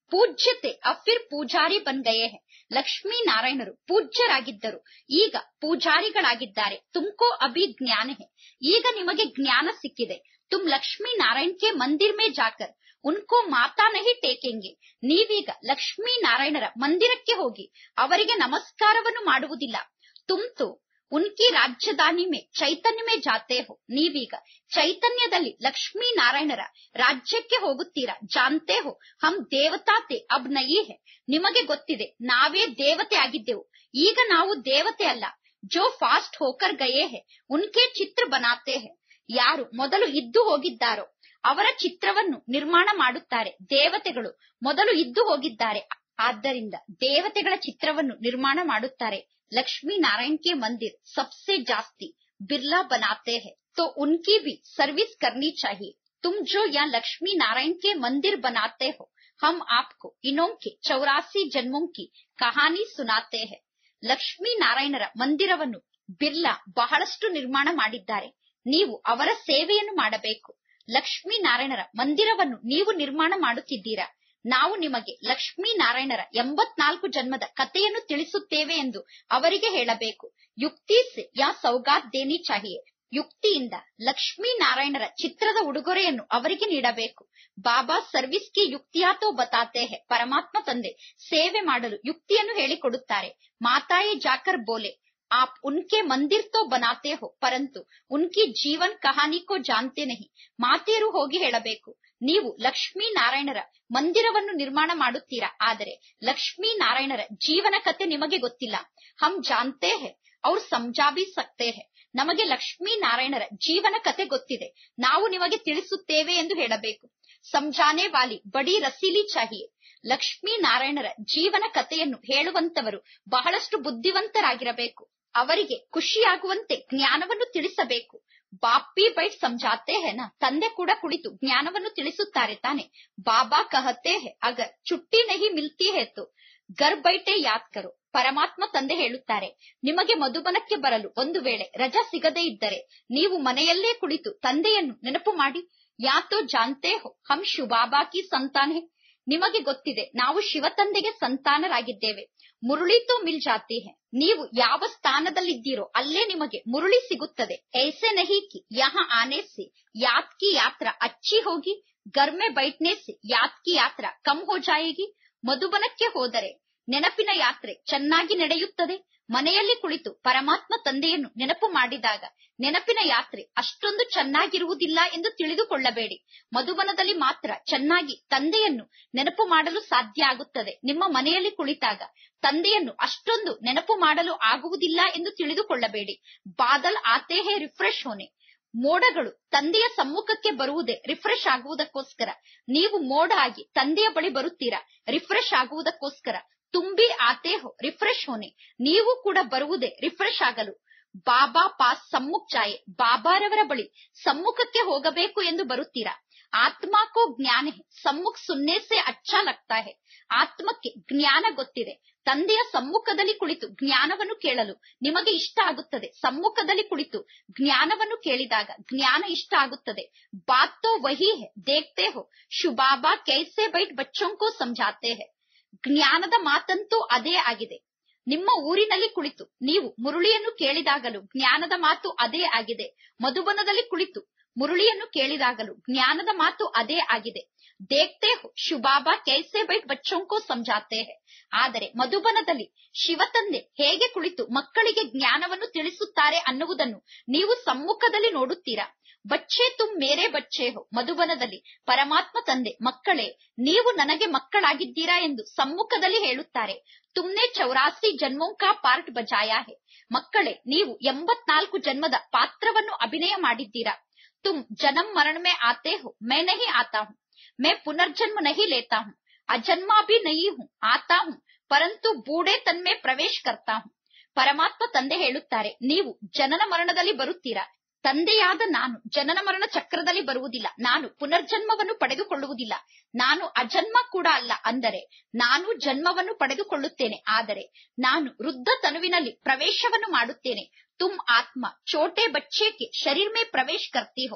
ಪೂಜ್ಯತೆ ಅಫಿರ್ ಪೂಜಾರಿ ಬನ್ ಗಯೇ ಹೇ ಲಕ್ಷ್ಮೀ ನಾರಾಯಣರು ಪೂಜ್ಯರಾಗಿದ್ದರು ಈಗ ಪೂಜಾರಿಗಳಾಗಿದ್ದಾರೆ ತುಮ್ಕೋ ಅಭಿ ಜ್ಞಾನ ಹೇ ಈಗ ನಿಮಗೆ ಜ್ಞಾನ ಸಿಕ್ಕಿದೆ ತುಮ್ ಲಕ್ಷ್ಮೀ ನಾರಾಯಣ್ ಕೆ ಮಂದಿರ್ ಮೇ ಜಾಕರ್ ಉನ್ಕೋ ಮಾತಾ ನಹಿ ಟೇಕೆಂಗೆ ನೀವೀಗ ಲಕ್ಷ್ಮೀ ನಾರಾಯಣರ ಮಂದಿರಕ್ಕೆ ಹೋಗಿ ಅವರಿಗೆ ನಮಸ್ಕಾರವನ್ನು ಮಾಡುವುದಿಲ್ಲ ತುಮ್ ತೋ ಉನ್ಕಿ ರಾಜ್ಯದಾನಿ ಮೇ ಚೈತನ್ಯ ಮೇ ಜಾತೆ ಹೋ ನೀವೀಗ ಚೈತನ್ಯದಲ್ಲಿ ಲಕ್ಷ್ಮೀ ನಾರಾಯಣರ ರಾಜ್ಯಕ್ಕೆ ಹೋಗುತ್ತೀರಾ ಜಾನ್ತೆ ಹೋ ಹಮ್ ದೇವತಾತೆ ಅಬ್ ನಯಿ ಹೇ ನಿಮಗೆ ಗೊತ್ತಿದೆ ನಾವೇ ದೇವತೆ ಆಗಿದ್ದೆವು ಈಗ ನಾವು ದೇವತೆ ಅಲ್ಲ ಜೋ ಫಾಸ್ಟ್ ಹೋಕರ್ ಗಯೇ ಹೇ ಉನ್ಕೆ ಚಿತ್ರ ಬನಾತೆ ಹೇ ಯಾರು ಮೊದಲು ಇದ್ದು ಹೋಗಿದ್ದಾರೋ ಅವರ ಚಿತ್ರವನ್ನು ನಿರ್ಮಾಣ ಮಾಡುತ್ತಾರೆ ದೇವತೆಗಳು ಮೊದಲು ಇದ್ದು ಹೋಗಿದ್ದಾರೆ ಆದ್ದರಿಂದ ದೇವತೆಗಳ ಚಿತ್ರವನ್ನು ನಿರ್ಮಾಣ ಮಾಡುತ್ತಾರೆ ಲಕ್ಷ್ಮೀ ನಾರಾಯಣ್ ಕೆ ಮಂದಿರ್ ಸಬ್ಸೆ ಜಾಸ್ತಿ ಬಿರ್ಲಾ ಬನಾತೆ ಹೇ तो उनकी भी सर्विस करनी चाहिए तुम जो यहाँ लक्ष्मी नारायण के मंदिर बनाते हो हम आपको इनों के चौरासी जन्मों की कहानी सुनाते हैं ಲಕ್ಷ್ಮೀ ನಾರಾಯಣರ ಮಂದಿರವನ್ನು ಬಿರ್ಲಾ ಬಹಳಷ್ಟು ನಿರ್ಮಾಣ ಮಾಡಿದ್ದಾರೆ ನೀವು ಅವರ ಸೇವೆಯನ್ನು ಮಾಡಬೇಕು ಲಕ್ಷ್ಮೀ ನಾರಾಯಣರ ಮಂದಿರವನ್ನು ನೀವು ನಿರ್ಮಾಣ ಮಾಡುತ್ತಿದ್ದೀರಾ ನಾವು ನಿಮಗೆ ಲಕ್ಷ್ಮೀ ನಾರಾಯಣರ ಎಂಬತ್ನಾಲ್ಕು ಜನ್ಮದ ಕಥೆಯನ್ನು ತಿಳಿಸುತ್ತೇವೆ ಎಂದು ಅವರಿಗೆ ಹೇಳಬೇಕು ಯುಕ್ತಿ ಸೆ ಯಾ ಸೌಗಾತ್ ದೇನಿ ಚಾಹಿಯೆ ಯುಕ್ತಿಯಿಂದ ಲಕ್ಷ್ಮೀ ನಾರಾಯಣರ ಚಿತ್ರದ ಉಡುಗೊರೆಯನ್ನು ಅವರಿಗೆ ನೀಡಬೇಕು ಬಾಬಾ ಸರ್ವಿಸ್ಗೆ ಯುಕ್ತಿಯಾತೋ ಬತಾತೆ ಹೇ ಪರಮಾತ್ಮ ತಂದೆ ಸೇವೆ ಮಾಡಲು ಯುಕ್ತಿಯನ್ನು ಹೇಳಿಕೊಡುತ್ತಾರೆ ಮಾತಾಯೇ ಜಾಕರ್ ಬೋಲೆ ಆಪ್ ಉನ್ಕೆ ಮಂದಿರ್ ತೋ ಬನಾತೆ ಹೋ ಪರಂತು ಉನ್ಕಿ ಜೀವನ್ ಕಹಾನಿ ಕೋ ಜಾನ್ತೆ ನಹಿ ಮಾತೆಯರು ಹೋಗಿ ಹೇಳಬೇಕು ನೀವು ಲಕ್ಷ್ಮೀ ನಾರಾಯಣರ ಮಂದಿರವನ್ನು ನಿರ್ಮಾಣ ಮಾಡುತ್ತೀರಾ ಆದರೆ ಲಕ್ಷ್ಮೀ ನಾರಾಯಣರ ಜೀವನ ಕತೆ ನಿಮಗೆ ಗೊತ್ತಿಲ್ಲ ಹಮ್ ಜಾನ್ತೆ ಹೇ ಅವ್ರು ಸಮಜಾ ಬಿ ಸಕ್ತೆ ಹೇ ನಮಗೆ ಲಕ್ಷ್ಮೀ ನಾರಾಯಣರ ಜೀವನ ಕತೆ ಗೊತ್ತಿದೆ ನಾವು ನಿಮಗೆ ತಿಳಿಸುತ್ತೇವೆ ಎಂದು ಹೇಳಬೇಕು ಸಂಜಾನೆ ವಾಲಿ ಬಡಿ ರಸೀಲಿ ಚಾಹಿಯೆ ಲಕ್ಷ್ಮೀ ನಾರಾಯಣರ ಜೀವನ ಕಥೆಯನ್ನು ಹೇಳುವಂತವರು ಬಹಳಷ್ಟು ಬುದ್ಧಿವಂತರಾಗಿರಬೇಕು ಅವರಿಗೆ ಖುಷಿಯಾಗುವಂತೆ ಜ್ಞಾನವನ್ನು ತಿಳಿಸಬೇಕು ಬಾಪಿ ಬೈಟ್ ಸಮಜಾತೆ ಹೆನ ತಂದೆ ಕೂಡ ಕುಳಿತು ಜ್ಞಾನವನ್ನು ತಿಳಿಸುತ್ತಾರೆ ತಾನೆ ಬಾಬಾ ಕಹತೆ ಹೇ ಅಗರ್ ಚುಟ್ಟಿ ನಹಿ ಮಿಲ್ತಿ ಹೇ ತೋ ಗರ್ ಬೈಟೆ ಯಾದ್ ಕರೋ ಪರಮಾತ್ಮ ತಂದೆ ಹೇಳುತ್ತಾರೆ ನಿಮಗೆ ಮಧುಬನಕ್ಕೆ ಬರಲು ಒಂದು ವೇಳೆ ರಜಾ ಸಿಗದೇ ಇದ್ದರೆ ನೀವು ಮನೆಯಲ್ಲೇ ಕುಳಿತು ತಂದೆಯನ್ನು ನೆನಪು ಮಾಡಿ ಯಾತೋ ಜಾನ್ತೆ ಹೋ ಹಮ್ ಶುಬಾಬಾ ಕಿ ಸಂತಾನೆ ನಿಮಗೆ ಗೊತ್ತಿದೆ ನಾವು ಶಿವತಂದೆಗೆ ಸಂತಾನರಾಗಿದ್ದೇವೆ ಮುರುಳಿ ತೋ ಮಿಲ್ ಜಾತಿ ಹೇ ನೀವು ಯಾವ ಸ್ಥಾನದಲ್ಲಿದ್ದೀರೋ ಅಲ್ಲೇ ನಿಮಗೆ ಮುರುಳಿ ಸಿಗುತ್ತದೆ ಐಸೆ ನಹಿ ಕಿ ಯಹ ಆನೆ ಸೆ ಯಾತ್ ಕಿ ಯಾತ್ರಾ ಅಚ್ಚಿ ಹೋಗಿ ಗರ್ಮೆ ಬೈಟ್ನೆ ಸೆ ಯಾತ್ ಕಿ ಯಾತ್ರಾ ಕಮ್ ಹೋ ಜಾಯೇಗಿ ಮಧುಬನಕ್ಕೆ ಹೋದರೆ ನೆನಪಿನ ಯಾತ್ರೆ ಚೆನ್ನಾಗಿ ನಡೆಯುತ್ತದೆ ಮನೆಯಲ್ಲಿ ಕುಳಿತು ಪರಮಾತ್ಮ ತಂದೆಯನ್ನು ನೆನಪು ಮಾಡಿದಾಗ ನೆನಪಿನ ಯಾತ್ರೆ ಅಷ್ಟೊಂದು ಚೆನ್ನಾಗಿರುವುದಿಲ್ಲ ಎಂದು ತಿಳಿದುಕೊಳ್ಳಬೇಡಿ ಮಧುಬನದಲ್ಲಿ ಮಾತ್ರ ಚೆನ್ನಾಗಿ ತಂದೆಯನ್ನು ನೆನಪು ಮಾಡಲು ಸಾಧ್ಯ ಆಗುತ್ತದೆ ನಿಮ್ಮ ಮನೆಯಲ್ಲಿ ಕುಳಿತಾಗ ತಂದೆಯನ್ನು ಅಷ್ಟೊಂದು ನೆನಪು ಮಾಡಲು ಆಗುವುದಿಲ್ಲ ಎಂದು ತಿಳಿದುಕೊಳ್ಳಬೇಡಿ ಬಾದಲ್ ಆತೆ ಹೇ ರಿಫ್ರೆಶ್ ಹೋನೆ ಮೋಡಗಳು ತಂದೆಯ ಸಮ್ಮುಖಕ್ಕೆ ಬರುವುದೇ ರಿಫ್ರೆಶ್ ಆಗುವುದಕ್ಕೋಸ್ಕರ ನೀವು ಮೋಡ ಆಗಿ ತಂದೆಯ ಬಳಿ ಬರುತ್ತೀರಾ ರಿಫ್ರೆಶ್ ಆಗುವುದಕ್ಕೋಸ್ಕರ ತುಂಬಿ ಆತೆ ಹೋ ರಿಫ್ರೆಶ್ ಹೋನೆ ನೀವು ಕೂಡ ಬರುವುದೇ ರಿಫ್ರೆಶ್ ಆಗಲು ಬಾಬಾ ಪಾಸ್ ಸಮ್ಮುಖ ಚಾಯೆ ಬಾಬಾರವರ ಬಳಿ ಸಮ್ಮುಖಕ್ಕೆ ಹೋಗಬೇಕು ಎಂದು ಬರುತ್ತೀರಾ ಆತ್ಮಕೋ ಜ್ಞಾನ ಹೇ ಸಮ್ಮುಖ ಸುನ್ನೆ ಸೆ ಅಚ್ಚಾ ಲಗ್ತಾ ಹೇ ಆತ್ಮಕ್ಕೆ ಜ್ಞಾನ ಗೊತ್ತಿದೆ ತಂದೆಯ ಸಮ್ಮುಖದಲ್ಲಿ ಕುಳಿತು ಜ್ಞಾನವನ್ನು ಕೇಳಲು ನಿಮಗೆ ಇಷ್ಟ ಆಗುತ್ತದೆ ಸಮ್ಮುಖದಲ್ಲಿ ಕುಳಿತು ಜ್ಞಾನವನ್ನು ಕೇಳಿದಾಗ ಜ್ಞಾನ ಇಷ್ಟ ಆಗುತ್ತದೆ ಬಾತ್ ತೋ ವಹಿ ಹೇ ದೇಖ್ತೆ ಹೋ ಶುಬಾಬಾ ಕೈಸೆ ಬೈಟ್ ಬಚ್ಚೋಂಕೋ ಸಮझाते ಹೇ ಜ್ಞಾನದ ಮಾತಂತೂ ಅದೇ ಆಗಿದೆ ನಿಮ್ಮ ಊರಿನಲ್ಲಿ ಕುಳಿತು ನೀವು ಮುರುಳಿಯನ್ನು ಕೇಳಿದಾಗಲೂ ಜ್ಞಾನದ ಮಾತು ಅದೇ ಆಗಿದೆ ಮಧುಬನದಲ್ಲಿ ಕುಳಿತು ಮುರುಳಿಯನ್ನು ಕೇಳಿದಾಗಲೂ ಜ್ಞಾನದ ಮಾತು ಅದೇ ಆಗಿದೆ ದೇಖ್ತೆ ಹೋ ಶುಬಾಬಾ ಕೈಸೆ ಬೈಟ್ ಬಚ್ಚೋಂಕೋ ಸಮझाते ಹೇ ಆದರೆ ಮಧುಬನದಲ್ಲಿ ಶಿವತಂದೆ ಹೇಗೆ ಕುಳಿತು ಮಕ್ಕಳಿಗೆ ಜ್ಞಾನವನ್ನು ತಿಳಿಸುತ್ತಾರೆ ಅನ್ನುವುದನ್ನು ನೀವು ಸಮ್ಮುಖದಲ್ಲಿ ನೋಡುತ್ತೀರಾ ಬಚ್ಚೆ ತುಮ್ ಮೇರೆ ಬಚ್ಚೆ ಹೋ ಮಧುಬನದಲ್ಲಿ ಪರಮಾತ್ಮ ತಂದೆ ಮಕ್ಕಳೇ ನೀವು ನನಗೆ ಮಕ್ಕಳಾಗಿದ್ದೀರಾ ಎಂದು ಸಮ್ಮುಖದಲ್ಲಿ ಹೇಳುತ್ತಾರೆ ತುಮ್ನೆ ಚೌರಾಸಿ ಜನ್ಮೋಂಕಾ ಪಾರ್ಟ್ ಬಜಾಯಾ ಹೇ ಮಕ್ಕಳೇ ನೀವು ಎಂಬತ್ನಾಲ್ಕು ಜನ್ಮದ ಪಾತ್ರವನ್ನು ಅಭಿನಯ ಮಾಡಿದ್ದೀರಾ ತುಮ್ ಜನಂ ಮರಣ ಮೇ ಆತೆ ಹೋ ಮೈ ನಹಿ ಆತಾ ಹೂಂ ಮೈ ಪುನರ್ಜನ್ಮ ನಹಿ ಲೇತಾ ಹೂಂ ಅಜನ್ಮಾ ಭಿ ನಹಿ ಹೂಂ ಆತಾ ಹೂಂ ಪರಂತು ಬೂಡೆ ತನ್ಮೆ ಪ್ರವೇಶ ಕರ್ತಾ ಹೂಂ ಪರಮಾತ್ಮ ತಂದೆ ಹೇಳುತ್ತಾರೆ ನೀವು ಜನನ ಮರಣದಲ್ಲಿ ಬರುತ್ತೀರಾ ತಂದೆಯಾದ ನಾನು ಜನನ ಮರಣ ಚಕ್ರದಲ್ಲಿ ಬರುವುದಿಲ್ಲ ನಾನು ಪುನರ್ಜನ್ಮವನ್ನು ಪಡೆದುಕೊಳ್ಳುವುದಿಲ್ಲ ನಾನು ಅಜನ್ಮ ಕೂಡ ಅಲ್ಲ ಅಂದರೆ ನಾನು ಜನ್ಮವನ್ನು ಪಡೆದುಕೊಳ್ಳುತ್ತೇನೆ ಆದರೆ ನಾನು ವೃದ್ಧ ತನುವಿನಲ್ಲಿ ಪ್ರವೇಶವನ್ನು ಮಾಡುತ್ತೇನೆ ತುಮ್ ಆತ್ಮ ಚೋಟೆ ಬಚ್ಚೆ ಕೆ ಶರೀರ್ ಮೇ ಪ್ರವೇಶ ಕರ್ತಿ ಹೋ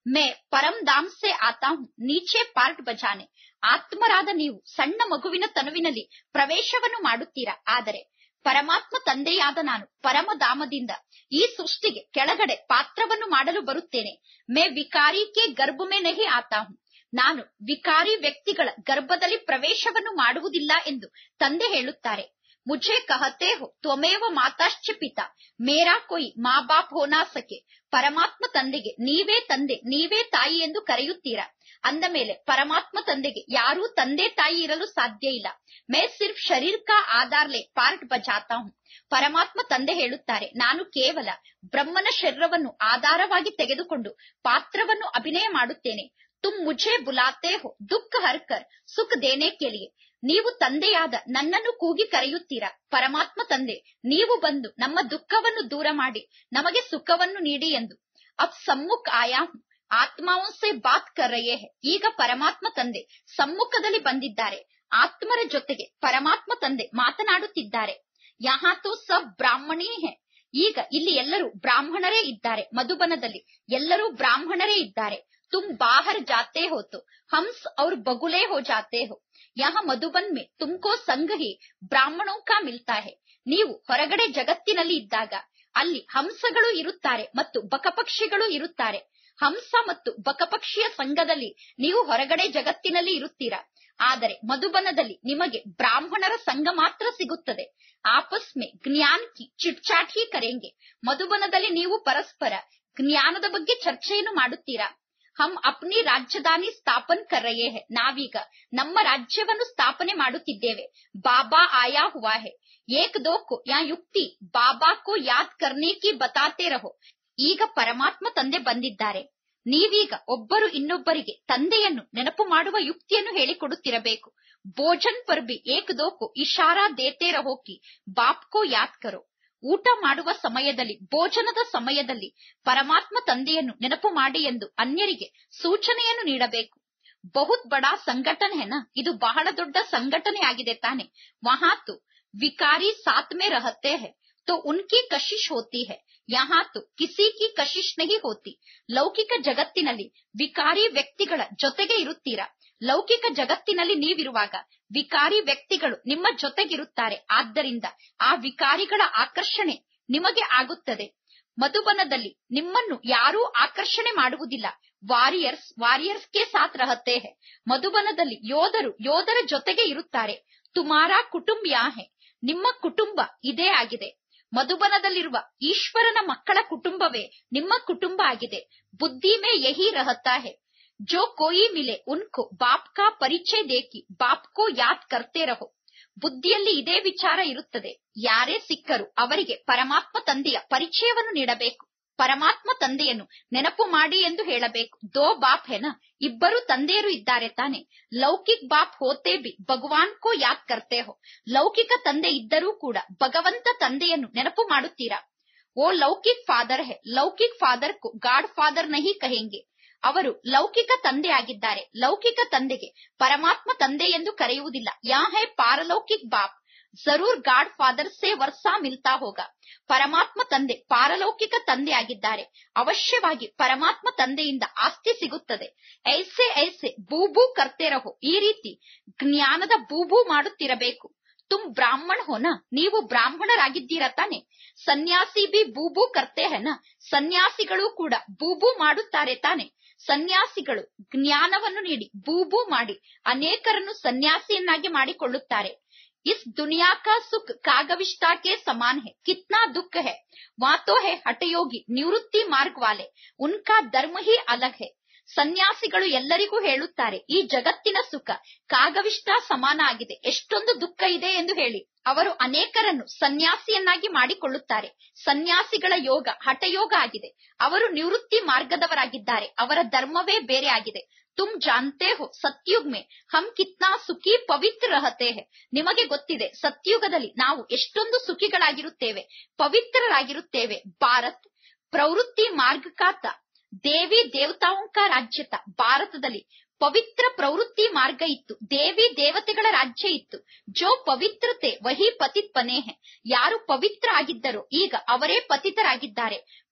ಮೇ ಪರಂ ಧಾಮ್ ಸೆ ಆತಾ ಹೂಂ ನೀಚೆ ಪಾರ್ಟ್ ಬಜಾನೆ ಆತ್ಮರಾದ ನೀವು ಸಣ್ಣ ಮಗುವಿನ ತನುವಿನಲ್ಲಿ ಪ್ರವೇಶವನ್ನು ಮಾಡುತ್ತೀರಾ ಆದರೆ ಪರಮಾತ್ಮ ತಂದೆಯಾದ ನಾನು ಪರಮಧಾಮದಿಂದ ಈ ಸೃಷ್ಟಿಗೆ ಕೆಳಗಡೆ ಪಾತ್ರವನ್ನು ಮಾಡಲು ಬರುತ್ತೇನೆ ಮೇ ವಿಕಾರಿಕೆ ಗರ್ಭ ಮೇ ನಹಿ ಆತಾ ಹೂಂ ನಾನು ವಿಕಾರಿ ವ್ಯಕ್ತಿಗಳ ಗರ್ಭದಲ್ಲಿ ಪ್ರವೇಶವನ್ನು ಮಾಡುವುದಿಲ್ಲ ಎಂದು ತಂದೆ ಹೇಳುತ್ತಾರೆ ಮುझे कहते हो ತ್ವಮೇವ ಮಾತಾಶ್ಚ ಪಿತಾ ಮೇರಾ ಕೊಯ್ ಮಾ ಬಾಪ್ ಹೋನಾ ಸಕೆ ಪರಮಾತ್ಮ ತಂದೆಗೆ ನೀವೇ ತಂದೆ ನೀವೇ ತಾಯಿ ಎಂದು ಕರೆಯುತ್ತೀರಾ ಅಂದ ಮೇಲೆ ಪರಮಾತ್ಮ ತಂದೆಗೆ ಯಾರೂ ತಂದೆ ತಾಯಿ ಇರಲು ಸಾಧ್ಯ ಇಲ್ಲ ಮೇ ಸಿರ್ಫ್ ಶರೀರ್ ಕಾ ಆಧಾರ್ಲೆ ಪಾರ್ಟ್ ಬಜಾತಾ ಹೂಂ ಪರಮಾತ್ಮ ತಂದೆ ಹೇಳುತ್ತಾರೆ ನಾನು ಕೇವಲ ಬ್ರಹ್ಮನ ಶರೀರವನ್ನು ಆಧಾರವಾಗಿ ತೆಗೆದುಕೊಂಡು ಪಾತ್ರವನ್ನು ಅಭಿನಯ ಮಾಡುತ್ತೇನೆ ತುಮ್ ಮುझे ಬುಲಾತೆ ಹೋ ದುಃಖ ಹರ್ಕರ್ ಸುಖ ದೇನೆ ಕೆಲಿಯೆ ನೀವು ತಂದೆಯಾದ ನನ್ನನ್ನು ಕೂಗಿ ಕರೆಯುತ್ತೀರಾ ಪರಮಾತ್ಮ ತಂದೆ ನೀವು ಬಂದು ನಮ್ಮ ದುಃಖವನ್ನು ದೂರ ಮಾಡಿ ನಮಗೆ ಸುಖವನ್ನು ನೀಡಿ ಎಂದು ಅಬ್ ಸಮ್ಮುಖ ಆಯಾ ಆತ್ಮಾವೋ ಸೆ ಬಾತ್ ಕರ್ರಯೇ ಹೇ ಈಗ ಪರಮಾತ್ಮ ತಂದೆ ಸಮ್ಮುಖದಲ್ಲಿ ಬಂದಿದ್ದಾರೆ ಆತ್ಮರ ಜೊತೆಗೆ ಪರಮಾತ್ಮ ತಂದೆ ಮಾತನಾಡುತ್ತಿದ್ದಾರೆ ಯಹಾ ತೋ ಸಬ್ ಬ್ರಾಹ್ಮಣೀ ಹೇ ಈಗ ಇಲ್ಲಿ ಎಲ್ಲರೂ ಬ್ರಾಹ್ಮಣರೇ ಇದ್ದಾರೆ ಮಧುಬನದಲ್ಲಿ ಎಲ್ಲರೂ ಬ್ರಾಹ್ಮಣರೇ ಇದ್ದಾರೆ ತುಮ್ ಬಾಹರ್ ಜಾತೆ ಹೋ ತೋ ಹಂಸ್ ಅವ್ರ ಬಗುಲೇ ಹೋ ಜಾತೆ ಹೋ ಯಹ ಮಧುಬನ್ ಮೇ ತುಮ್ಕೋ ಸಂಘ ಹಿ ಬ್ರಾಹ್ಮಣೋ ಕಾ ಮಿಲ್ತಾ ಹೇ ನೀವು ಹೊರಗಡೆ ಜಗತ್ತಿನಲ್ಲಿ ಇದ್ದಾಗ ಅಲ್ಲಿ ಹಂಸಗಳು ಇರುತ್ತಾರೆ ಮತ್ತು ಬಕಪಕ್ಷಿಗಳು ಇರುತ್ತಾರೆ ಹಂಸ ಮತ್ತು ಬಕಪಕ್ಷಿಯ ಸಂಘದಲ್ಲಿ ನೀವು ಹೊರಗಡೆ ಜಗತ್ತಿನಲ್ಲಿ ಇರುತ್ತೀರಾ ಆದರೆ ಮಧುಬನದಲ್ಲಿ ನಿಮಗೆ ಬ್ರಾಹ್ಮಣರ ಸಂಘ ಮಾತ್ರ ಸಿಗುತ್ತದೆ ಆಪಸ್ ಮೇ ಜ್ಞಾನ್ ಕಿ ಚಿಟ್ಚಾಟ್ ಹಿ ಕರೆಂಗೆ ಮಧುಬನದಲ್ಲಿ ನೀವು ಪರಸ್ಪರ ಜ್ಞಾನದ ಬಗ್ಗೆ ಚರ್ಚೆಯನ್ನು ಮಾಡುತ್ತೀರಾ ಹಮ್ ಅಪ್ನಿ ರಾಜಧಾನಿ ಸ್ಥಾಪನ್ ಕರ್ರಯೇ ಹೇ ನಾವೀಗ ನಮ್ಮ ರಾಜ್ಯವನ್ನು ಸ್ಥಾಪನೆ ಮಾಡುತ್ತಿದ್ದೇವೆ ಬಾಬಾ ಆಯಾ ಹುವಾ ಹೇ ಏಕ್ ದೋ ಕೋ ಯಾ ಯುಕ್ತಿ ಬಾಬಾ ಕೋ ಯಾದ್ ಕರ್ನೆ ಕಿ ಬತಾತೆ ರಹೋ ಈಗ ಪರಮಾತ್ಮ ತಂದೆ ಬಂದಿದ್ದಾರೆ ನೀವೀಗ ಒಬ್ಬರು ಇನ್ನೊಬ್ಬರಿಗೆ ತಂದೆಯನ್ನು ನೆನಪು ಮಾಡುವ ಯುಕ್ತಿಯನ್ನು ಹೇಳಿಕೊಡುತ್ತಿರಬೇಕು ಭೋಜನ್ ಪರ್ ಬಿ ಏಕ್ ದೋ ಕೋ ಇಶಾರಾ ದೇತೆ ರಹೋ ಕಿ ಬಾಪ್ ಕೋ ಯಾದ್ ಕರೋ ಊಟ ಮಾಡುವ ಸಮಯದಲ್ಲಿ ಭೋಜನದ ಸಮಯದಲ್ಲಿ ಪರಮಾತ್ಮ ತಂದೆಯನ್ನು ನೆನಪು ಮಾಡಿ ಎಂದು ಅನ್ಯರಿಗೆ ಸೂಚನೆಯನ್ನು ನೀಡಬೇಕು ಬಹುತ್ ಬಡಾ ಸಂಘಟನೆ ಹೆನ ಇದು ಬಹಳ ದೊಡ್ಡ ಸಂಘಟನೆ ಆಗಿದೆ ತಾನೆ ವಹಾತು ವಿಕಾರಿ ಸಾತ್ ಮೇ ರಹತೆ ಹೇ तो उनकी कशिश होती है यहाँ तो किसी की ಕಶಿಶ್ ನಹಿ ಹೋತಿ ಲೌಕಿಕ ಜಗತ್ತಿನಲ್ಲಿ ವಿಕಾರಿ ವ್ಯಕ್ತಿಗಳ ಜೊತೆಗೆ ಇರುತ್ತೀರಾ ಲೌಕಿಕ ಜಗತ್ತಿನಲ್ಲಿ ನೀವಿರುವಾಗ ವಿಕಾರಿ ವ್ಯಕ್ತಿಗಳು ನಿಮ್ಮ ಜೊತೆಗಿರುತ್ತಾರೆ ಆದ್ದರಿಂದ ಆ ವಿಕಾರಿಗಳ ಆಕರ್ಷಣೆ ನಿಮಗೆ ಆಗುತ್ತದೆ ಮಧುಬನದಲ್ಲಿ ನಿಮ್ಮನ್ನು ಯಾರೂ ಆಕರ್ಷಣೆ ಮಾಡುವುದಿಲ್ಲ ವಾರಿಯರ್ಸ್ ವಾರಿಯರ್ಸ್ ಕೆ ಸಾಥ್ ರಹತೆ ಹೇ ಮಧುಬನದಲ್ಲಿ ಯೋಧರು ಯೋಧರ ಜೊತೆಗೆ ಇರುತ್ತಾರೆ ತುಮಾರಾ ಕುಟುಂಬ ಯಾ ಹೇ ನಿಮ್ಮ ಕುಟುಂಬ ಇದೇ ಆಗಿದೆ ಮಧುಬನದಲ್ಲಿರುವ ಈಶ್ವರನ ಮಕ್ಕಳ ಕುಟುಂಬವೇ ನಿಮ್ಮ ಕುಟುಂಬ ಆಗಿದೆ ಬುದ್ಧಿ ಮೇ ಯಹಿ ರಹತಾ ಹೇ ಜೋ ಕೋಯಿ ಮಿಲೆ ಉನ್ಕೋ ಬಾಪ್ ಕಾ ಪರಿಚಯ ದೇಕಿ ಬಾಪ್ ಕೋ ಯಾದ್ ಕರ್ತೆ ರಹೋ ಬುದ್ಧಿಯಲ್ಲಿ ಇದೇ ವಿಚಾರ ಇರುತ್ತದೆ ಯಾರೇ ಸಿಕ್ಕರು ಅವರಿಗೆ ಪರಮಾತ್ಮ ತಂದೆಯ ಪರಿಚಯವನ್ನು ನೀಡಬೇಕು ಪರಮಾತ್ಮ ತಂದೆಯನ್ನು ನೆನಪು ಮಾಡಿ ಎಂದು ಹೇಳಬೇಕು ದೋ ಬಾಪ್ ಹೆನ ಇಬ್ಬರು ತಂದೆಯರು ಇದ್ದಾರೆ ತಾನೆ ಲೌಕಿಕ್ ಬಾಪ್ ಹೋತೆ ಬಿ ಭಗವಾನ್ ಕೋ ಯಾದ್ ಕರ್ತೆ ಹೋ ಲೌಕಿಕ ತಂದೆ ಇದ್ದರೂ ಕೂಡ ಭಗವಂತ ತಂದೆಯನ್ನು ನೆನಪು ಮಾಡುತ್ತೀರಾ ಓ ಲೌಕಿಕ್ ಫಾದರ್ ಹೇ ಲೌಕಿಕ್ ಫಾದರ್ ಕೋ ಗಾಡ್ ಫಾದರ್ ನಹಿ ಕಹೆಂಗೆ ಅವರು ಲೌಕಿಕ ತಂದೆ ಆಗಿದ್ದಾರೆ ಲೌಕಿಕ ತಂದೆಗೆ ಪರಮಾತ್ಮ ತಂದೆ ಎಂದು ಕರೆಯುವುದಿಲ್ಲ ಯಾ ಹೇ ಪಾರಲೌಕಿಕ್ ಬಾಪ್ ಜರೂರ್ ಗಾಡ್ ಫಾದರ್ ಸೇ ವರ್ಷ ಮಿಲ್ತಾ ಹೋಗ ಪರಮಾತ್ಮ ತಂದೆ ಪಾರಲೌಕಿಕ ತಂದೆ ಆಗಿದ್ದಾರೆ ಅವಶ್ಯವಾಗಿ ಪರಮಾತ್ಮ ತಂದೆಯಿಂದ ಆಸ್ತಿ ಸಿಗುತ್ತದೆ ಐಸೆ ಐಸೆ ಬೂಬೂ ಕರ್ತೆ ರಹೋ ಈ ರೀತಿ ಜ್ಞಾನದ ಬೂಬೂ ಮಾಡುತ್ತಿರಬೇಕು ತುಮ್ ಬ್ರಾಹ್ಮಣ ಹೋನ ನೀವು ಬ್ರಾಹ್ಮಣರಾಗಿದ್ದೀರಾ ತಾನೆ ಸನ್ಯಾಸಿ ಬಿ ಬೂಬೂ ಕರ್ತೆ ಹೆನ ಸನ್ಯಾಸಿಗಳು ಕೂಡ ಬೂಬೂ ಮಾಡುತ್ತಾರೆ ತಾನೆ ಸನ್ಯಾಸಿಗಳು ಜ್ಞಾನವನ್ನು ನೀಡಿ ಬೂಬೂ ಮಾಡಿ ಅನೇಕರನ್ನು ಸನ್ಯಾಸಿಯನ್ನಾಗಿ ಮಾಡಿಕೊಳ್ಳುತ್ತಾರೆ ಇಸ್ ದುನಿಯಾ ಕಾ ಸುಖ ಕಾಗವಿಷ್ಠಾ ಕೆ ಸಮಾನ್ ಹೇ ಕಿತ್ನಾ ದುಃಖ ಹೇ ವಾತೋ ಹೇ ಹಠಯೋಗಿ ನಿವೃತ್ತಿ ಮಾರ್ಗ ವಾಲೆ ಉನ್ಕಾ ಧರ್ಮ ಹಿ ಅಲಗ್ ಹೇ ಸನ್ಯಾಸಿಗಳು ಎಲ್ಲರಿಗೂ ಹೇಳುತ್ತಾರೆ ಈ ಜಗತ್ತಿನ ಸುಖ ಕಾಗವಿಷ್ಟ ಸಮಾನ ಆಗಿದೆ ಎಷ್ಟೊಂದು ದುಃಖ ಇದೆ ಎಂದು ಹೇಳಿ ಅವರು ಅನೇಕರನ್ನು ಸನ್ಯಾಸಿಯನ್ನಾಗಿ ಮಾಡಿಕೊಳ್ಳುತ್ತಾರೆ ಸನ್ಯಾಸಿಗಳ ಯೋಗ ಹಠಯೋಗ ಆಗಿದೆ ಅವರು ನಿವೃತ್ತಿ ಮಾರ್ಗದವರಾಗಿದ್ದಾರೆ ಅವರ ಧರ್ಮವೇ ಬೇರೆ ಆಗಿದೆ ತುಮ್ ಜಾನ್ತೆ ಹೋ ಸತ್ಯುಗ್ ಮೇ ಹಮ್ ಕಿತ್ನಾ ಸುಖಿ ಪವಿತ್ರ ರಹತೆ ಹೇ ನಿಮಗೆ ಗೊತ್ತಿದೆ ಸತ್ಯುಗದಲ್ಲಿ ನಾವು ಎಷ್ಟೊಂದು ಸುಖಿಗಳಾಗಿರುತ್ತೇವೆ ಪವಿತ್ರರಾಗಿರುತ್ತೇವೆ ಭಾರತ್ ಪ್ರವೃತ್ತಿ ಮಾರ್ಗ ಕಾತ ದೇವಿ ದೇವತಾओं का ರಾಜ್ಯತ ಭಾರತದಲ್ಲಿ ಪವಿತ್ರ ಪ್ರವೃತ್ತಿ ಮಾರ್ಗ ಇತ್ತು ದೇವಿ ದೇವತೆಗಳ ರಾಜ್ಯ ಇತ್ತು ಜೋ ಪವಿತ್ರತೆ ವಹಿ ಪತಿತ್ ಪನೇ ಹೇ ಯಾರು ಪವಿತ್ರ ಆಗಿದ್ದರೋ ಈಗ ಅವರೇ ಪತಿತರಾಗಿದ್ದಾರೆ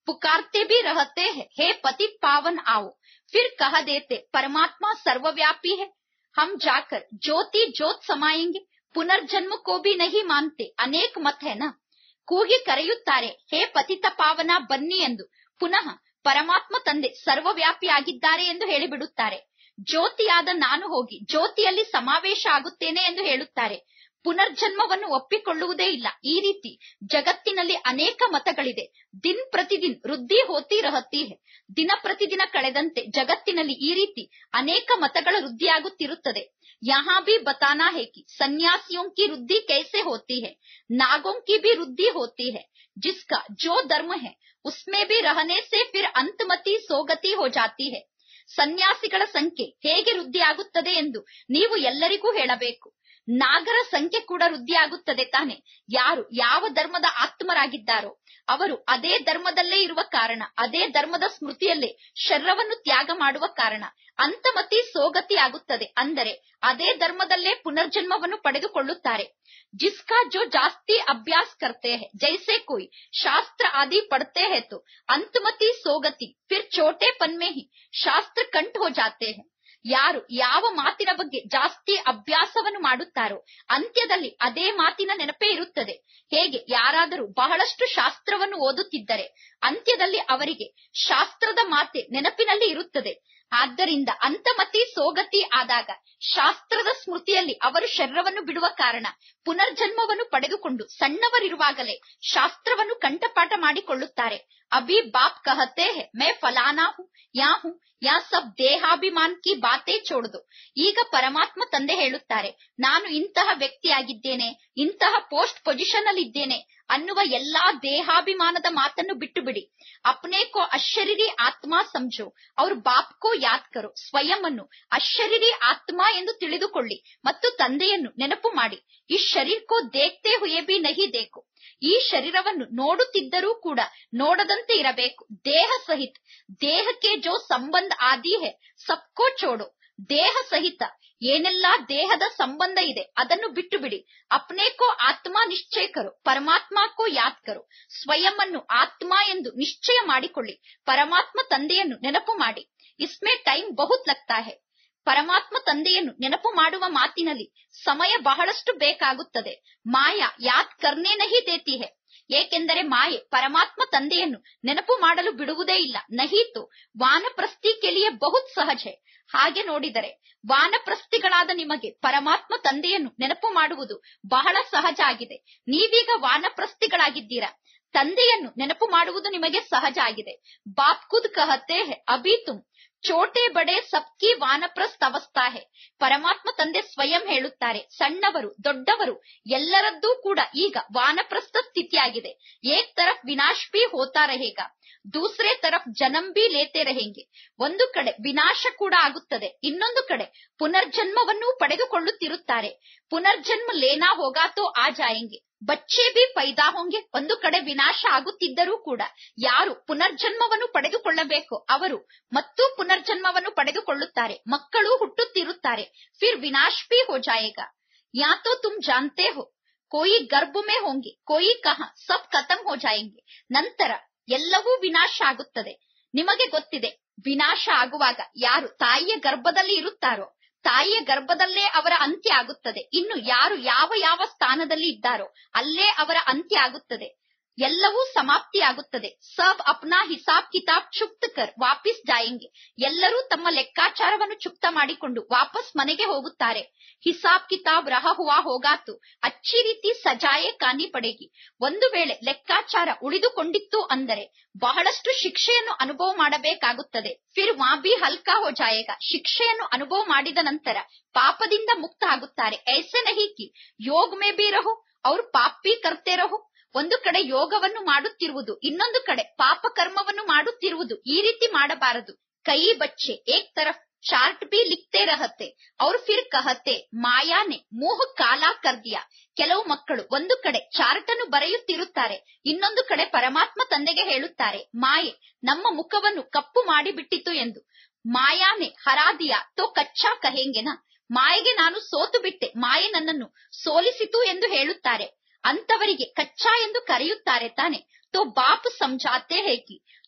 पुकारते भी रहते हैं हे पति पावन आओ फिर कह देते परमात्मा सर्वव्यापी है हम जाकर ज्योति ज्योत समाएंगे पुनर्जन्म को भी नहीं मानते अनेक मत है ना ಕೂಗಿ ಕರೆಯುತ್ತಾರೆ ಹೇ ಪತಿತ ಪಾವನ ಬನ್ನಿ ಎಂದು ಪುನಃ ಪರಮಾತ್ಮ ತಂದೆ ಸರ್ವವ್ಯಾಪಿಯಾಗಿದ್ದಾರೆ ಎಂದು ಹೇಳಿಬಿಡುತ್ತಾರೆ ಜ್ಯೋತಿಯಾದ ನಾನು ಹೋಗಿ ಜ್ಯೋತಿಯಲ್ಲಿ ಸಮಾವೇಶ ಆಗುತ್ತೇನೆ ಎಂದು ಹೇಳುತ್ತಾರೆ ಪುನರ್ಜನ್ಮವನ್ನು ಒಪ್ಪಿಕೊಳ್ಳುವುದೇ ಇಲ್ಲ ಈ ರೀತಿ ಜಗತ್ತಿನಲ್ಲಿ ಅನೇಕ ಮತಗಳಿದೆ ದಿನ್ ಪ್ರತಿದಿನ್ ವೃದ್ಧಿ ಹೋತಿ ರಹತಿ ಹೆ ದಿನ ಪ್ರತಿದಿನ ಕಳೆದಂತೆ ಜಗತ್ತಿನಲ್ಲಿ ಈ ರೀತಿ ಅನೇಕ ಮತಗಳ ವೃದ್ಧಿಯಾಗುತ್ತಿರುತ್ತದೆ यहाँ भी बताना है कि सन्यासियों की वृद्धि कैसे होती है नागों की भी वृद्धि होती है जिसका जो धर्म है उसमें भी रहने से फिर अंतमति सोगति हो जाती है ಸನ್ಯಾಸಿಗಳ ಸಂಖ್ಯೆ ಹೇಗೆ ವೃದ್ಧಿಯಾಗುತ್ತದೆ ಎಂದು ನೀವು ಎಲ್ಲರಿಗೂ ಹೇಳಬೇಕು ನಾಗರ ಸಂಖ್ಯೆ ಕೂಡ ವೃದ್ಧಿಯಾಗುತ್ತದೆ ತಾನೆ ಯಾರು ಯಾವ ಧರ್ಮದ ಆತ್ಮರಾಗಿದ್ದಾರೋ ಅವರು ಅದೇ ಧರ್ಮದಲ್ಲೇ ಇರುವ ಕಾರಣ ಅದೇ ಧರ್ಮದ ಸ್ಮೃತಿಯಲ್ಲೇ ಶರೀರವನ್ನು ತ್ಯಾಗ ಮಾಡುವ ಕಾರಣ ಅಂತಮತಿ ಸೋಗತಿ ಆಗುತ್ತದೆ ಅಂದರೆ ಅದೇ ಧರ್ಮದಲ್ಲೇ ಪುನರ್ಜನ್ಮವನ್ನು ಪಡೆದುಕೊಳ್ಳುತ್ತಾರೆ जिसका जो जास्ती अभ्यास करते हैं जैसे कोई शास्त्र आदि पढ़ते हैं तो अंतमति सोगति फिर छोटेपन में ही शास्त्र कंठ हो जाते हैं ಯಾರು ಯಾವ ಮಾತಿನ ಬಗ್ಗೆ ಜಾಸ್ತಿ ಅಭ್ಯಾಸವನ್ನು ಮಾಡುತ್ತಾರೋ ಅಂತ್ಯದಲ್ಲಿ ಅದೇ ಮಾತಿನ ನೆನಪೇ ಇರುತ್ತದೆ ಹೇಗೆ ಯಾರಾದರೂ ಬಹಳಷ್ಟು ಶಾಸ್ತ್ರವನ್ನು ಓದುತ್ತಿದ್ದರೆ ಅಂತ್ಯದಲ್ಲಿ ಅವರಿಗೆ ಶಾಸ್ತ್ರದ ಮಾತೆ ನೆನಪಿನಲ್ಲಿ ಇರುತ್ತದೆ ಆದ್ದರಿಂದ ಅಂತಮತಿ ಸೋಗತಿ ಆದಾಗ ಶಾಸ್ತ್ರದ ಸ್ಮೃತಿಯಲ್ಲಿ ಅವರು ಶರೀರವನ್ನು ಬಿಡುವ ಕಾರಣ ಪುನರ್ಜನ್ಮವನ್ನು ಪಡೆದುಕೊಂಡು ಸಣ್ಣವರಿರುವಾಗಲೇ ಶಾಸ್ತ್ರವನ್ನು ಕಂಠಪಾಠ ಮಾಡಿಕೊಳ್ಳುತ್ತಾರೆ ಅಭಿ ಬಾಪ್ ಕಹತೆ ಹೇ ಮೇ ಫಲಾನಾ ಹೂ ಯಾ ಹೂ ಯಾ ಸಬ್ ದೇಹಾಭಿಮಾನ್ ಕಿ ಬಾತೆ ಚೋಡ್ದು ಈಗ ಪರಮಾತ್ಮ ತಂದೆ ಹೇಳುತ್ತಾರೆ ನಾನು ಇಂತಹ ವ್ಯಕ್ತಿಯಾಗಿದ್ದೇನೆ ಇಂತಹ ಪೋಸ್ಟ್ ಪೊಸಿಷನ್ ಅಲ್ಲಿ ಇದ್ದೇನೆ ಅನ್ನುವ ಎಲ್ಲಾ ದೇಹಾಭಿಮಾನದ ಮಾತನ್ನು ಬಿಟ್ಟು ಬಿಡಿ ಅಪ್ನೆ ಕೋ ಅಶರೀರಿ ಆತ್ಮ ಸಂಜೋ ಅವ್ರ ಬಾಪ್ ಕೋ ಯಾದ್ ಕರೋ ಸ್ವಯಂ ಅನ್ನು ಅಶರೀರಿ ಆತ್ಮ ಎಂದು ತಿಳಿದುಕೊಳ್ಳಿ ಮತ್ತು ತಂದೆಯನ್ನು ನೆನಪು ಮಾಡಿ ಈ ಶರೀರ್ ಕೋ ದೇಖ್ತೆ ಹುಯೇ ಬಿ ನಹಿ ದೇಕು ಈ ಶರೀರವನ್ನು ನೋಡುತ್ತಿದ್ದರೂ ಕೂಡ ನೋಡದಂತೆ ಇರಬೇಕು ದೇಹ ಸಹಿತ ದೇಹಕ್ಕೆ ಜೋ ಸಂಬಂಧ ಆದಿ ಹೇ ಸಬ್ಕೋ ಚೋಡು ದೇಹ ಸಹಿತ ಏನೆಲ್ಲಾ ದೇಹದ ಸಂಬಂಧ ಇದೆ ಅದನ್ನು ಬಿಟ್ಟು ಬಿಡಿ ಅಪ್ನೇ ಕೋ ಆತ್ಮ ನಿಶ್ಚಯ ಕರು ಪರಮಾತ್ಮ ಕೋ ಯಾದ್ ಕರು ಸ್ವಯಂ ಅನ್ನು ಆತ್ಮ ಎಂದು ನಿಶ್ಚಯ ಮಾಡಿಕೊಳ್ಳಿ ಪರಮಾತ್ಮ ತಂದೆಯನ್ನು ನೆನಪು ಮಾಡಿ ಇಸ್ಮೇ ಟೈಮ್ ಬಹುತ್ ಲಗ್ತಾ ಹೇ ಪರಮಾತ್ಮ ತಂದೆಯನ್ನು ನೆನಪು ಮಾಡುವ ಮಾತಿನಲ್ಲಿ ಸಮಯ ಬಹಳಷ್ಟು ಬೇಕಾಗುತ್ತದೆ ಮಾಯಾ ಯಾದ್ ಕರ್ನೇ ನಹಿ ದೇತಿ ಹೇ ಏಕೆಂದರೆ ಮಾಯೆ ಪರಮಾತ್ಮ ತಂದೆಯನ್ನು ನೆನಪು ಮಾಡಲು ಬಿಡುವುದೇ ಇಲ್ಲ ನಹೀತು ವಾನಪ್ರಸ್ಥಿ ಕೆಲಿಯೇ ಬಹುತ್ ಸಹಜ ಹಾಗೆ ನೋಡಿದರೆ ವಾನಪ್ರಸ್ಥಿಗಳಾದ ನಿಮಗೆ ಪರಮಾತ್ಮ ತಂದೆಯನ್ನು ನೆನಪು ಮಾಡುವುದು ಬಹಳ ಸಹಜ ಆಗಿದೆ ನೀವೀಗ ವಾನಪ್ರಸ್ಥಿಗಳಾಗಿದ್ದೀರಾ ತಂದೆಯನ್ನು ನೆನಪು ಮಾಡುವುದು ನಿಮಗೆ ಸಹಜ ಆಗಿದೆ ಬಾಪ್ ಖುದ್ ಕಹತೆ ಹೇ ಅಭಿ ತುಮ್ ಚೋಟೆ ಬಡೆ ಸಬ್ಕಿ ವಾನಪ್ರಸ್ಥ ಅವಸ್ಥಾ ಹೇ ಪರಮಾತ್ಮ ತಂದೆ ಸ್ವಯಂ ಹೇಳುತ್ತಾರೆ ಸಣ್ಣವರು ದೊಡ್ಡವರು ಎಲ್ಲರದ್ದೂ ಕೂಡ ಈಗ ವಾನಪ್ರಸ್ಥ ಸ್ಥಿತಿಯಾಗಿದೆ ಏಕ್ ತರಫ್ ವಿನಾಶ್ ಬಿ ಹೋತಾ रहेगा ದೂಸರೆ ತರಫ್ ಜನಂ ಬಿ ಲೇತೆ रहेंगे ಒಂದು ಕಡೆ ವಿನಾಶ ಕೂಡ ಆಗುತ್ತದೆ ಇನ್ನೊಂದು ಕಡೆ ಪುನರ್ಜನ್ಮವನ್ನು ಪಡೆದುಕೊಳ್ಳುತ್ತಿರುತ್ತಾರೆ ಪುನರ್ಜನ್ಮ ಲೇನಾ ಹೋಗಾತೋ ಆ ಜಾಯಂಗೆ ಬಚ್ಚೆ ಬಿ ಪೈದಾ ಹೋಂಗೆ ಒಂದು ಕಡೆ ವಿನಾಶ ಆಗುತ್ತಿದ್ದರೂ ಕೂಡ ಯಾರು ಪುನರ್ಜನ್ಮವನ್ನು ಪಡೆದುಕೊಳ್ಳಬೇಕು ಅವರು ಮತ್ತು ಪುನರ್ಜನ್ಮವನ್ನು ಪಡೆದುಕೊಳ್ಳುತ್ತಾರೆ ಮಕ್ಕಳು ಹುಟ್ಟುತ್ತಿರುತ್ತಾರೆ ಫಿರ್ ವಿನಾಶ್ ಬಿ ಹೋ ಜಾಯೇಗಾ ಯಾ ತೋ ತುಮ್ ಜಾನ್ತೆ ಹೋ ಕೋಯಿ ಗರ್ಭ ಮೇ ಹೋಂಗೆ ಕೋಯಿ ಕಹ ಸಬ್ ಖತಮ್ ಹೋ ಜಾಯಂಗೆ ನಂತರ ಎಲ್ಲವೂ ವಿನಾಶ ಆಗುತ್ತದೆ ನಿಮಗೆ ಗೊತ್ತಿದೆ ವಿನಾಶ ಆಗುವಾಗ ಯಾರು ತಾಯಿಯ ಗರ್ಭದಲ್ಲಿ ಇರುತ್ತಾರೋ ತಾಯಿಯ ಗರ್ಭದಲ್ಲೇ ಅವರ ಅಂತ್ಯ ಆಗುತ್ತದೆ ಇನ್ನು ಯಾರು ಯಾವ ಯಾವ ಸ್ಥಾನದಲ್ಲಿ ಇದ್ದಾರೋ ಅಲ್ಲೇ ಅವರ ಅಂತ್ಯ ಆಗುತ್ತದೆ ಎಲ್ಲವೂ ಸಮಾಪ್ತಿಯಾಗುತ್ತದೆ ಸಬ್ ಅಪ್ನಾ ಹಿಸಾಬ್ ಕಿತಾಬ್ ಚುಕ್ತ ಕರ್ ವಾಪಿಸ್ ಜಾಯಂಗೆ ಎಲ್ಲರೂ ತಮ್ಮ ಲೆಕ್ಕಾಚಾರವನ್ನು ಚುಕ್ತ ಮಾಡಿಕೊಂಡು ವಾಪಸ್ ಮನೆಗೆ ಹೋಗುತ್ತಾರೆ ಹಿಸಾಬ್ ಕಿತಾಬ್ ರಹ ಹುವಾ ಹೋಗಾತು ಅಚ್ಚಿ ರೀತಿ ಸಜಾಯೆ ಕಾನಿ ಪಡೆಗಿ ಒಂದು ವೇಳೆ ಲೆಕ್ಕಾಚಾರ ಉಳಿದುಕೊಂಡಿತ್ತು ಅಂದರೆ ಬಹಳಷ್ಟು ಶಿಕ್ಷೆಯನ್ನು ಅನುಭವ ಮಾಡಬೇಕಾಗುತ್ತದೆ ಫಿರ್ ವಾ ಬಿ ಹಲ್ಕಾ ಹೋ ಜಾಯೇಗ ಶಿಕ್ಷೆಯನ್ನು ಅನುಭವ ಮಾಡಿದ ನಂತರ ಪಾಪದಿಂದ ಮುಕ್ತ ಆಗುತ್ತಾರೆ ಐಸೆ ನಹಿ ಕಿ ಯೋಗ್ ಮೇ ಬಿ ರಹೋ ಅವ್ರು ಪಾಪ್ ಬಿ ಕರ್ತೆ ರಹೋ ಒಂದು ಕಡೆ ಯೋಗವನ್ನು ಮಾಡುತ್ತಿರುವುದು ಇನ್ನೊಂದು ಕಡೆ ಪಾಪ ಕರ್ಮವನ್ನು ಮಾಡುತ್ತಿರುವುದು ಈ ರೀತಿ ಮಾಡಬಾರದು ಕೈ ಬಚ್ಚೆ ಏಕ್ ತರಫ್ ಚಾರ್ಟ್ ಬಿ ಲಿಖತೆ ರಹತೆ ಅವ್ರ ಫಿರ್ ಕಹತೆ ಮಾಯಾನೆ ಮೋಹ ಕಾಲ ಕರ್ದಿಯ ಕೆಲವು ಮಕ್ಕಳು ಒಂದು ಕಡೆ ಚಾರ್ಟ್ ಅನ್ನು ಬರೆಯುತ್ತಿರುತ್ತಾರೆ ಇನ್ನೊಂದು ಕಡೆ ಪರಮಾತ್ಮ ತಂದೆಗೆ ಹೇಳುತ್ತಾರೆ ಮಾಯೆ ನಮ್ಮ ಮುಖವನ್ನು ಕಪ್ಪು ಮಾಡಿಬಿಟ್ಟಿತು ಎಂದು ಮಾಯಾನೆ ಹರಾದಿಯ ತೋ ಕಚ್ಚಾ ಕಹೆಂಗೆನ ಮಾಯೆಗೆ ನಾನು ಸೋತು ಬಿಟ್ಟೆ ಮಾಯೆ ನನ್ನನ್ನು ಸೋಲಿಸಿತು ಎಂದು ಹೇಳುತ್ತಾರೆ ಅಂತವರಿಗೆ ಕಚ್ಚಾ ಎಂದು ಕರೆಯುತ್ತಾರೆ ತಾನೆ ತೋ ಬಾಪ್ ಸಮझाते हैं कि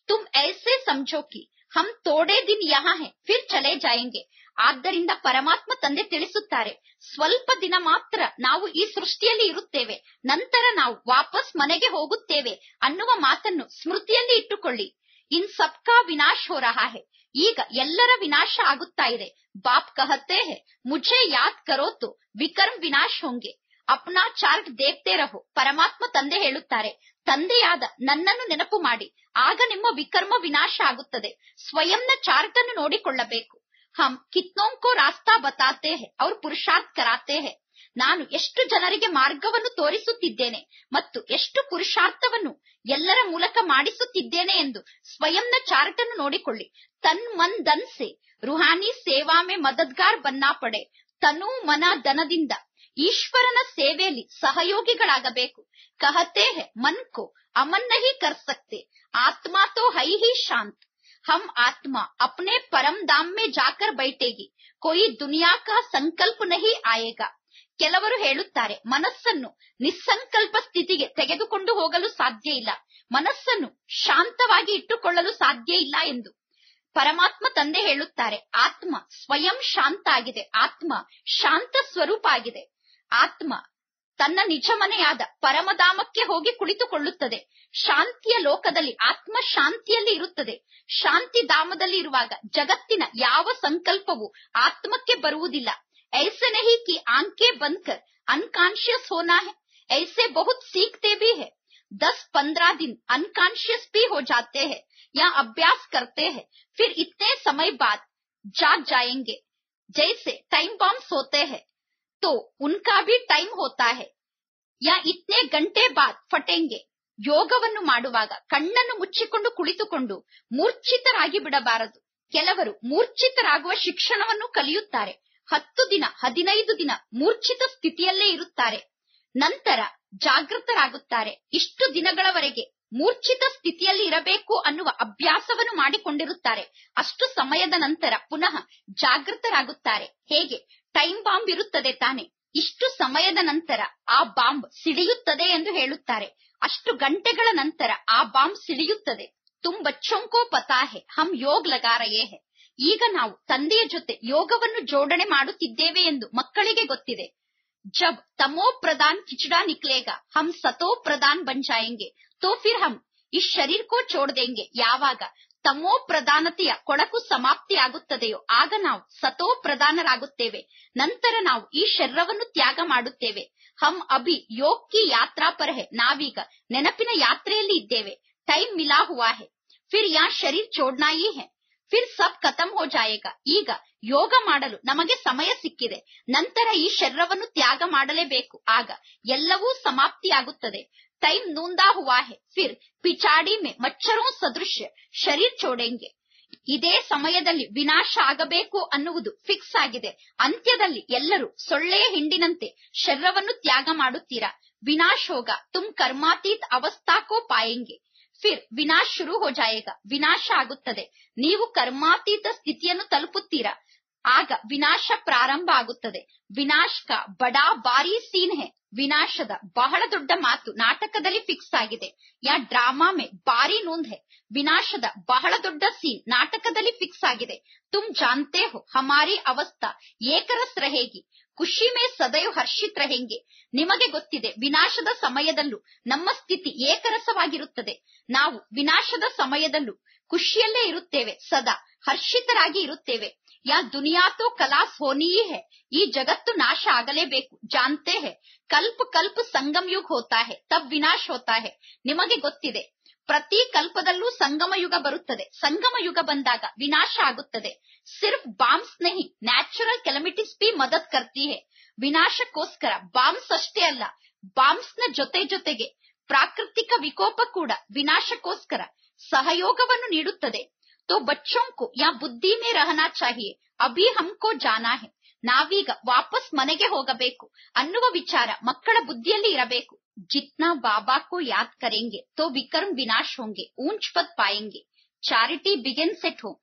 तुम ऐसे समझो कि हम थोड़े दिन यहाँ है फिर चले जाएंगे ಆದ್ದರಿಂದ ಪರಮಾತ್ಮ ತಂದೆ ತಿಳಿಸುತ್ತಾರೆ ಸ್ವಲ್ಪ ದಿನ ಮಾತ್ರ ನಾವು ಈ ಸೃಷ್ಟಿಯಲ್ಲಿ ಇರುತ್ತೇವೆ ನಂತರ ನಾವು ವಾಪಸ್ ಮನೆಗೆ ಹೋಗುತ್ತೇವೆ ಅನ್ನುವ ಮಾತನ್ನು ಸ್ಮೃತಿಯಲ್ಲಿ ಇಟ್ಟುಕೊಳ್ಳಿ ಇನ್ ಸಬ್ಕಾ ವಿನಾಶ್ ಹೋ ರಹಾ ಹೆ ಈಗ ಎಲ್ಲರ ವಿನಾಶ ಆಗುತ್ತಾ ಇದೆ ಬಾಪ್ ಕಹತೆ ಹೆ ಮುझे ಯಾದ್ ಕರೋ ತೋ ವಿಕರ್ಮ್ ವಿನಾಶ್ ಹೋಂಗೆ ಅಪ್ನಾ ಚಾರ್ಟ್ ದೇಖ್ತೆ ರಹೋ ಪರಮಾತ್ಮ ತಂದೆ ಹೇಳುತ್ತಾರೆ ತಂದೆಯಾದ ನನ್ನನ್ನು ನೆನಪು ಮಾಡಿ ಆಗ ನಿಮ್ಮ ವಿಕರ್ಮ ವಿನಾಶ ಆಗುತ್ತದೆ ಸ್ವಯಂನ ಚಾರ್ಟ್ ಅನ್ನು ನೋಡಿಕೊಳ್ಳಬೇಕು ಹಮ್ ಕಿತ್ನೋಂಕೋ ರಾಸ್ತಾ ಬತಾತೆ ಹೆ ಅವ್ರು ಪುರುಷಾರ್ಥ ಕರಾತೆ ಹೆ ನಾನು ಎಷ್ಟು ಜನರಿಗೆ ಮಾರ್ಗವನ್ನು ತೋರಿಸುತ್ತಿದ್ದೇನೆ ಮತ್ತು ಎಷ್ಟು ಪುರುಷಾರ್ಥವನ್ನು ಎಲ್ಲರ ಮೂಲಕ ಮಾಡಿಸುತ್ತಿದ್ದೇನೆ ಎಂದು ಸ್ವಯಂನ ಚಾರ್ಟ್ ಅನ್ನು ನೋಡಿಕೊಳ್ಳಿ ತನ್ ಮನ್ ದನ್ ಸೆ ರುಹಾನಿ ಸೇವಾ ಮೇ ಮದದ್ಗಾರ್ ಬನ್ನಾ ಪಡೆ ತನು ಮನ ದನದಿಂದ ಈಶ್ವರನ ಸೇವೆಯಲ್ಲಿ ಸಹಯೋಗಿಗಳಾಗಬೇಕು ಕಹತೆ ಹೆ ಮನ್ ಕೋ ಅಮನ್ ನಹಿ ಕರ್ ಸಕ್ತೆ ಆತ್ಮ ತೋ ಹೈ ಹಿ ಶಾಂತ್ हम आत्मा अपने परम धाम में जाकर बैठेगी कोई दुनिया का संकल्प नहीं आएगा ಕೆಲವರು ಹೇಳುತ್ತಾರೆ ಮನಸ್ಸನ್ನು ನಿಸ್ಸಂಕಲ್ಪ ಸ್ಥಿತಿಗೆ ತೆಗೆದುಕೊಂಡು ಹೋಗಲು ಸಾಧ್ಯ ಇಲ್ಲ ಮನಸ್ಸನ್ನು ಶಾಂತವಾಗಿ ಇಟ್ಟುಕೊಳ್ಳಲು ಸಾಧ್ಯ ಇಲ್ಲ ಎಂದು ಪರಮಾತ್ಮ ತಂದೆ ಹೇಳುತ್ತಾರೆ ಆತ್ಮ ಸ್ವಯಂ ಶಾಂತ ಆಗಿದೆ ಆತ್ಮ ಶಾಂತ ಸ್ವರೂಪ ಆಗಿದೆ ಆತ್ಮ ತನ್ನ ನಿಜ ಮನೆಯಾದ ಪರಮಧಾಮಕ್ಕೆ ಹೋಗಿ ಕುಳಿತುಕೊಳ್ಳುತ್ತದೆ ಶಾಂತಿಯ ಲೋಕದಲ್ಲಿ ಆತ್ಮ ಶಾಂತಿಯಲ್ಲಿ ಇರುತ್ತದೆ ಶಾಂತಿ ಧಾಮದಲ್ಲಿ ಇರುವಾಗ ಜಗತ್ತಿನ ಯಾವ ಸಂಕಲ್ಪವು ಆತ್ಮಕ್ಕೆ ಬರುವುದಿಲ್ಲ ऐसे नहीं कि आंखें बंद कर अनकॉन्शियस होना है ऐसे बहुत सीखते भी है दस पंद्रह दिन अनकॉन्शियस भी हो जाते हैं या अभ्यास करते हैं फिर इतने समय बाद जाग जाएंगे जैसे टाइम बॉम्ब सोते हैं तो उनका भी टाइम होता है या इतने घंटे बाद फटेंगे ಯೋಗವನ್ನು ಮಾಡುವಾಗ ಕಣ್ಣನ್ನು ಮುಚ್ಚಿಕೊಂಡು ಕುಳಿತುಕೊಂಡು ಮೂರ್ಛಿತರಾಗಿ ಬಿಡಬಾರದು ಕೆಲವರು ಮೂರ್ಛಿತರಾಗುವ ಶಿಕ್ಷಣವನ್ನು ಕಲಿಯುತ್ತಾರೆ ಹತ್ತು ದಿನ ಹದಿನೈದು ದಿನ ಮೂರ್ಛಿತ ಸ್ಥಿತಿಯಲ್ಲೇ ಇರುತ್ತಾರೆ ನಂತರ ಜಾಗೃತರಾಗುತ್ತಾರೆ ಇಷ್ಟು ದಿನಗಳವರೆಗೆ ಮೂರ್ಛಿತ ಸ್ಥಿತಿಯಲ್ಲಿ ಇರಬೇಕು ಅನ್ನುವ ಅಭ್ಯಾಸವನ್ನು ಮಾಡಿಕೊಂಡಿರುತ್ತಾರೆ ಅಷ್ಟು ಸಮಯದ ನಂತರ ಪುನಃ ಜಾಗೃತರಾಗುತ್ತಾರೆ ಹೇಗೆ ಟೈಮ್ ಬಾಂಬ್ ಇರುತ್ತದೆ ತಾನೆ ಇಷ್ಟು ಸಮಯದ ನಂತರ ಆ ಬಾಂಬ್ ಸಿಡಿಯುತ್ತದೆ ಎಂದು ಹೇಳುತ್ತಾರೆ ಅಷ್ಟು ಗಂಟೆಗಳ ನಂತರ ಆ ಬಾಂಬ್ ಸಿಡಿಯುತ್ತದೆ ತುಮ್ ಬಚ್ಚೋಂಕೋ ಪತಾ ಹೆ ಹಮ್ ಯೋಗ್ ಲಗಾ ರಯೇ ಹೆ ಈಗ ನಾವು ತಂದೆಯ ಜೊತೆ ಯೋಗವನ್ನು ಜೋಡಣೆ ಮಾಡುತ್ತಿದ್ದೇವೆ ಎಂದು ಮಕ್ಕಳಿಗೆ ಗೊತ್ತಿದೆ ಜಬ್ ತಮೋ ಪ್ರಧಾನ್ ಕಿಚಡಾ ನಿಕ್ಲೇಗಾ ಹಮ್ ಸತೋ ಪ್ರಧಾನ್ ಬನ್ ಜಾಯೆಂಗೆ ತೋ ಫಿರ್ ಹಮ್ ಈ ಶರೀರ್ ಕೋ ಚೋಡ್ ದೇಂಗೆ ಯಾವಾಗ ತಮೋ ಪ್ರಧಾನತೆಯ ಕೊಳಕು ಸಮಾಪ್ತಿ ಆಗುತ್ತದೆಯೋ ಆಗ ನಾವು ಸತೋ ಪ್ರಧಾನರಾಗುತ್ತೇವೆ ನಂತರ ನಾವು ಈ ಶರೀರವನ್ನು ತ್ಯಾಗ ಮಾಡುತ್ತೇವೆ ಹಮ್ ಅಭಿ ಯೋಗ್ ಕಿ ಯಾತ್ರಾ ಪರ್ ಹೆ ನಾವೀಗ ನೆನಪಿನ ಯಾತ್ರೆಯಲ್ಲಿ ಇದ್ದೇವೆ ಟೈಮ್ ಮಿಲಾ ಹುವಾ ಹೆ ಫಿರ್ ಯಾ ಶರೀರ್ ಚೋಡ್ನಾ ಹಿ ಹೆ ಫಿರ್ ಸಬ್ ಖತಮ್ ಹೋ ಜಾಯೇಗಾ ಈಗ ಯೋಗ ಮಾಡಲು ನಮಗೆ ಸಮಯ ಸಿಕ್ಕಿದೆ ನಂತರ ಈ ಶರೀರವನ್ನು ತ್ಯಾಗ ಮಾಡಲೇಬೇಕು ಆಗ ಎಲ್ಲವೂ ಸಮಾಪ್ತಿಯಾಗುತ್ತದೆ ಟೈಮ್ ನೂಂದಾ ಹುವಾ ಹೆ ಫಿರ್ ಪಿಚಾಡಿ ಮೇ ಮಚ್ಚರೋ ಸದೃಶ್ಯ ಶರೀರ್ ಚೋಡೆಂಗೆ ಇದೇ ಸಮಯದಲ್ಲಿ ವಿನಾಶ ಆಗಬೇಕು ಅನ್ನುವುದು ಫಿಕ್ಸ್ ಆಗಿದೆ ಅಂತ್ಯದಲ್ಲಿ ಎಲ್ಲರೂ ಸೊಳ್ಳೆಯ ಹಿಂಡಿನಂತೆ ಶರೀರವನ್ನು ತ್ಯಾಗ ಮಾಡುತ್ತೀರಾ ವಿನಾಶ್ ಹೋಗ ತುಮ್ ಕರ್ಮಾತೀತ್ ಅವಸ್ಥಾಕೋ ಪಾಯೆಂಗೆ ಫಿರ್ ವಿನಾಶ್ ಶುರು ಹೋ ಜಾಯೇಗಾ ವಿನಾಶ ಆಗುತ್ತದೆ ನೀವು ಕರ್ಮಾತೀತ ಸ್ಥಿತಿಯನ್ನು ತಲುಪುತ್ತೀರಾ ಆಗ ವಿನಾಶ ಪ್ರಾರಂಭ ಆಗುತ್ತದೆ ವಿನಾಶ್ ಕಾ ಬಡಾ ಬಾರಿ ಸೀನ್ ಹೆ ವಿನಾಶದ ಬಹಳ ದೊಡ್ಡ ಮಾತು ನಾಟಕದಲ್ಲಿ ಫಿಕ್ಸ್ ಆಗಿದೆ ಯಾ ಡ್ರಾಮಾ ಮೇ ಬಾರಿ ನೂಂದ್ ಹೆ ವಿನಾಶದ ಬಹಳ ದೊಡ್ಡ ಸೀನ್ ನಾಟಕದಲ್ಲಿ ಫಿಕ್ಸ್ ಆಗಿದೆ ತುಮ್ ಜಾನ್ತೆ ಹೋ ಹಮಾರಿ ಅವಸ್ಥಾ ಏಕರಸ್ ರಹೇಗಿ ಖುಷಿ ಮೇ ಸದೈವ್ ಹರ್ಷಿತ್ ರಹೆಂಗೆ ನಿಮಗೆ ಗೊತ್ತಿದೆ ವಿನಾಶದ ಸಮಯದಲ್ಲೂ ನಮ್ಮ ಸ್ಥಿತಿ ಏಕರಸವಾಗಿರುತ್ತದೆ ನಾವು ವಿನಾಶದ ಸಮಯದಲ್ಲೂ ಖುಷಿಯಲ್ಲೇ ಇರುತ್ತೇವೆ ಸದಾ ಹರ್ಷಿತರಾಗಿ ಇರುತ್ತೇವೆ ಯಾ ದುನಿಯಾ ತೋ ಕಲಾಸ್ ಹೋನಿಯೇ ಹೆ ಈ ಜಗತ್ತು ನಾಶ ಆಗಲೇಬೇಕು ಜಾನ್ತೆ ಹೆ ಕಲ್ಪ ಕಲ್ಪ ಸಂಗಮ ಯುಗ್ ಹೋತಾ ಹೆ ತಬ್ ವಿನಾಶ್ ಹೋತಾ ಹೆ ನಿಮಗೆ ಗೊತ್ತಿದೆ ಪ್ರತಿ ಕಲ್ಪದಲ್ಲೂ ಸಂಗಮ ಯುಗ ಬರುತ್ತದೆ ಸಂಗಮ ಯುಗ ಬಂದಾಗ ವಿನಾಶ ಆಗುತ್ತದೆ ಸಿರ್ಫ್ ಬಾಂಬ್ಸ್ ನಹಿ ನ್ಯಾಚುರಲ್ ಕೆಲಮಿಟೀಸ್ ಬಿ ಮದತ್ ಕರ್ತಿ ಹೆ ವಿನಾಶಕ್ಕೋಸ್ಕರ ಬಾಂಬ್ಸ್ ಅಷ್ಟೇ ಅಲ್ಲ ಬಾಂಬ್ಸ್ ನ ಜೊತೆ ಜೊತೆಗೆ ಪ್ರಾಕೃತಿಕ ವಿಕೋಪ ಕೂಡ ವಿನಾಶಕ್ಕೋಸ್ಕರ ಸಹಯೋಗವನ್ನು ನೀಡುತ್ತದೆ तो बच्चों को या बुद्धि में रहना चाहिए ಅಭಿ ಹಮ್ಕೋ ಜಾನಾ ಹೆ ನಾವೀಗ ವಾಪಸ್ ಮನೆಗೆ ಹೋಗಬೇಕು ಅನ್ನುವ ವಿಚಾರ ಮಕ್ಕಳ ಬುದ್ಧಿಯಲ್ಲಿ ಇರಬೇಕು ಜಿತ್ನಾ ಬಾಬಾ ಕೋ ಯಾದ್ ಕರೆಂಗೆ ತೋ ವಿಕರ್ಮ್ ವಿನಾಶ್ ಹೋಂಗೆ ಊಂಚ್ ಪದ್ ಪಾಯೆಂಗೆ ಚಾರಿಟಿ ಬಿಗಿನ್ಸ್ ಎಟ್ ಹೋಮ್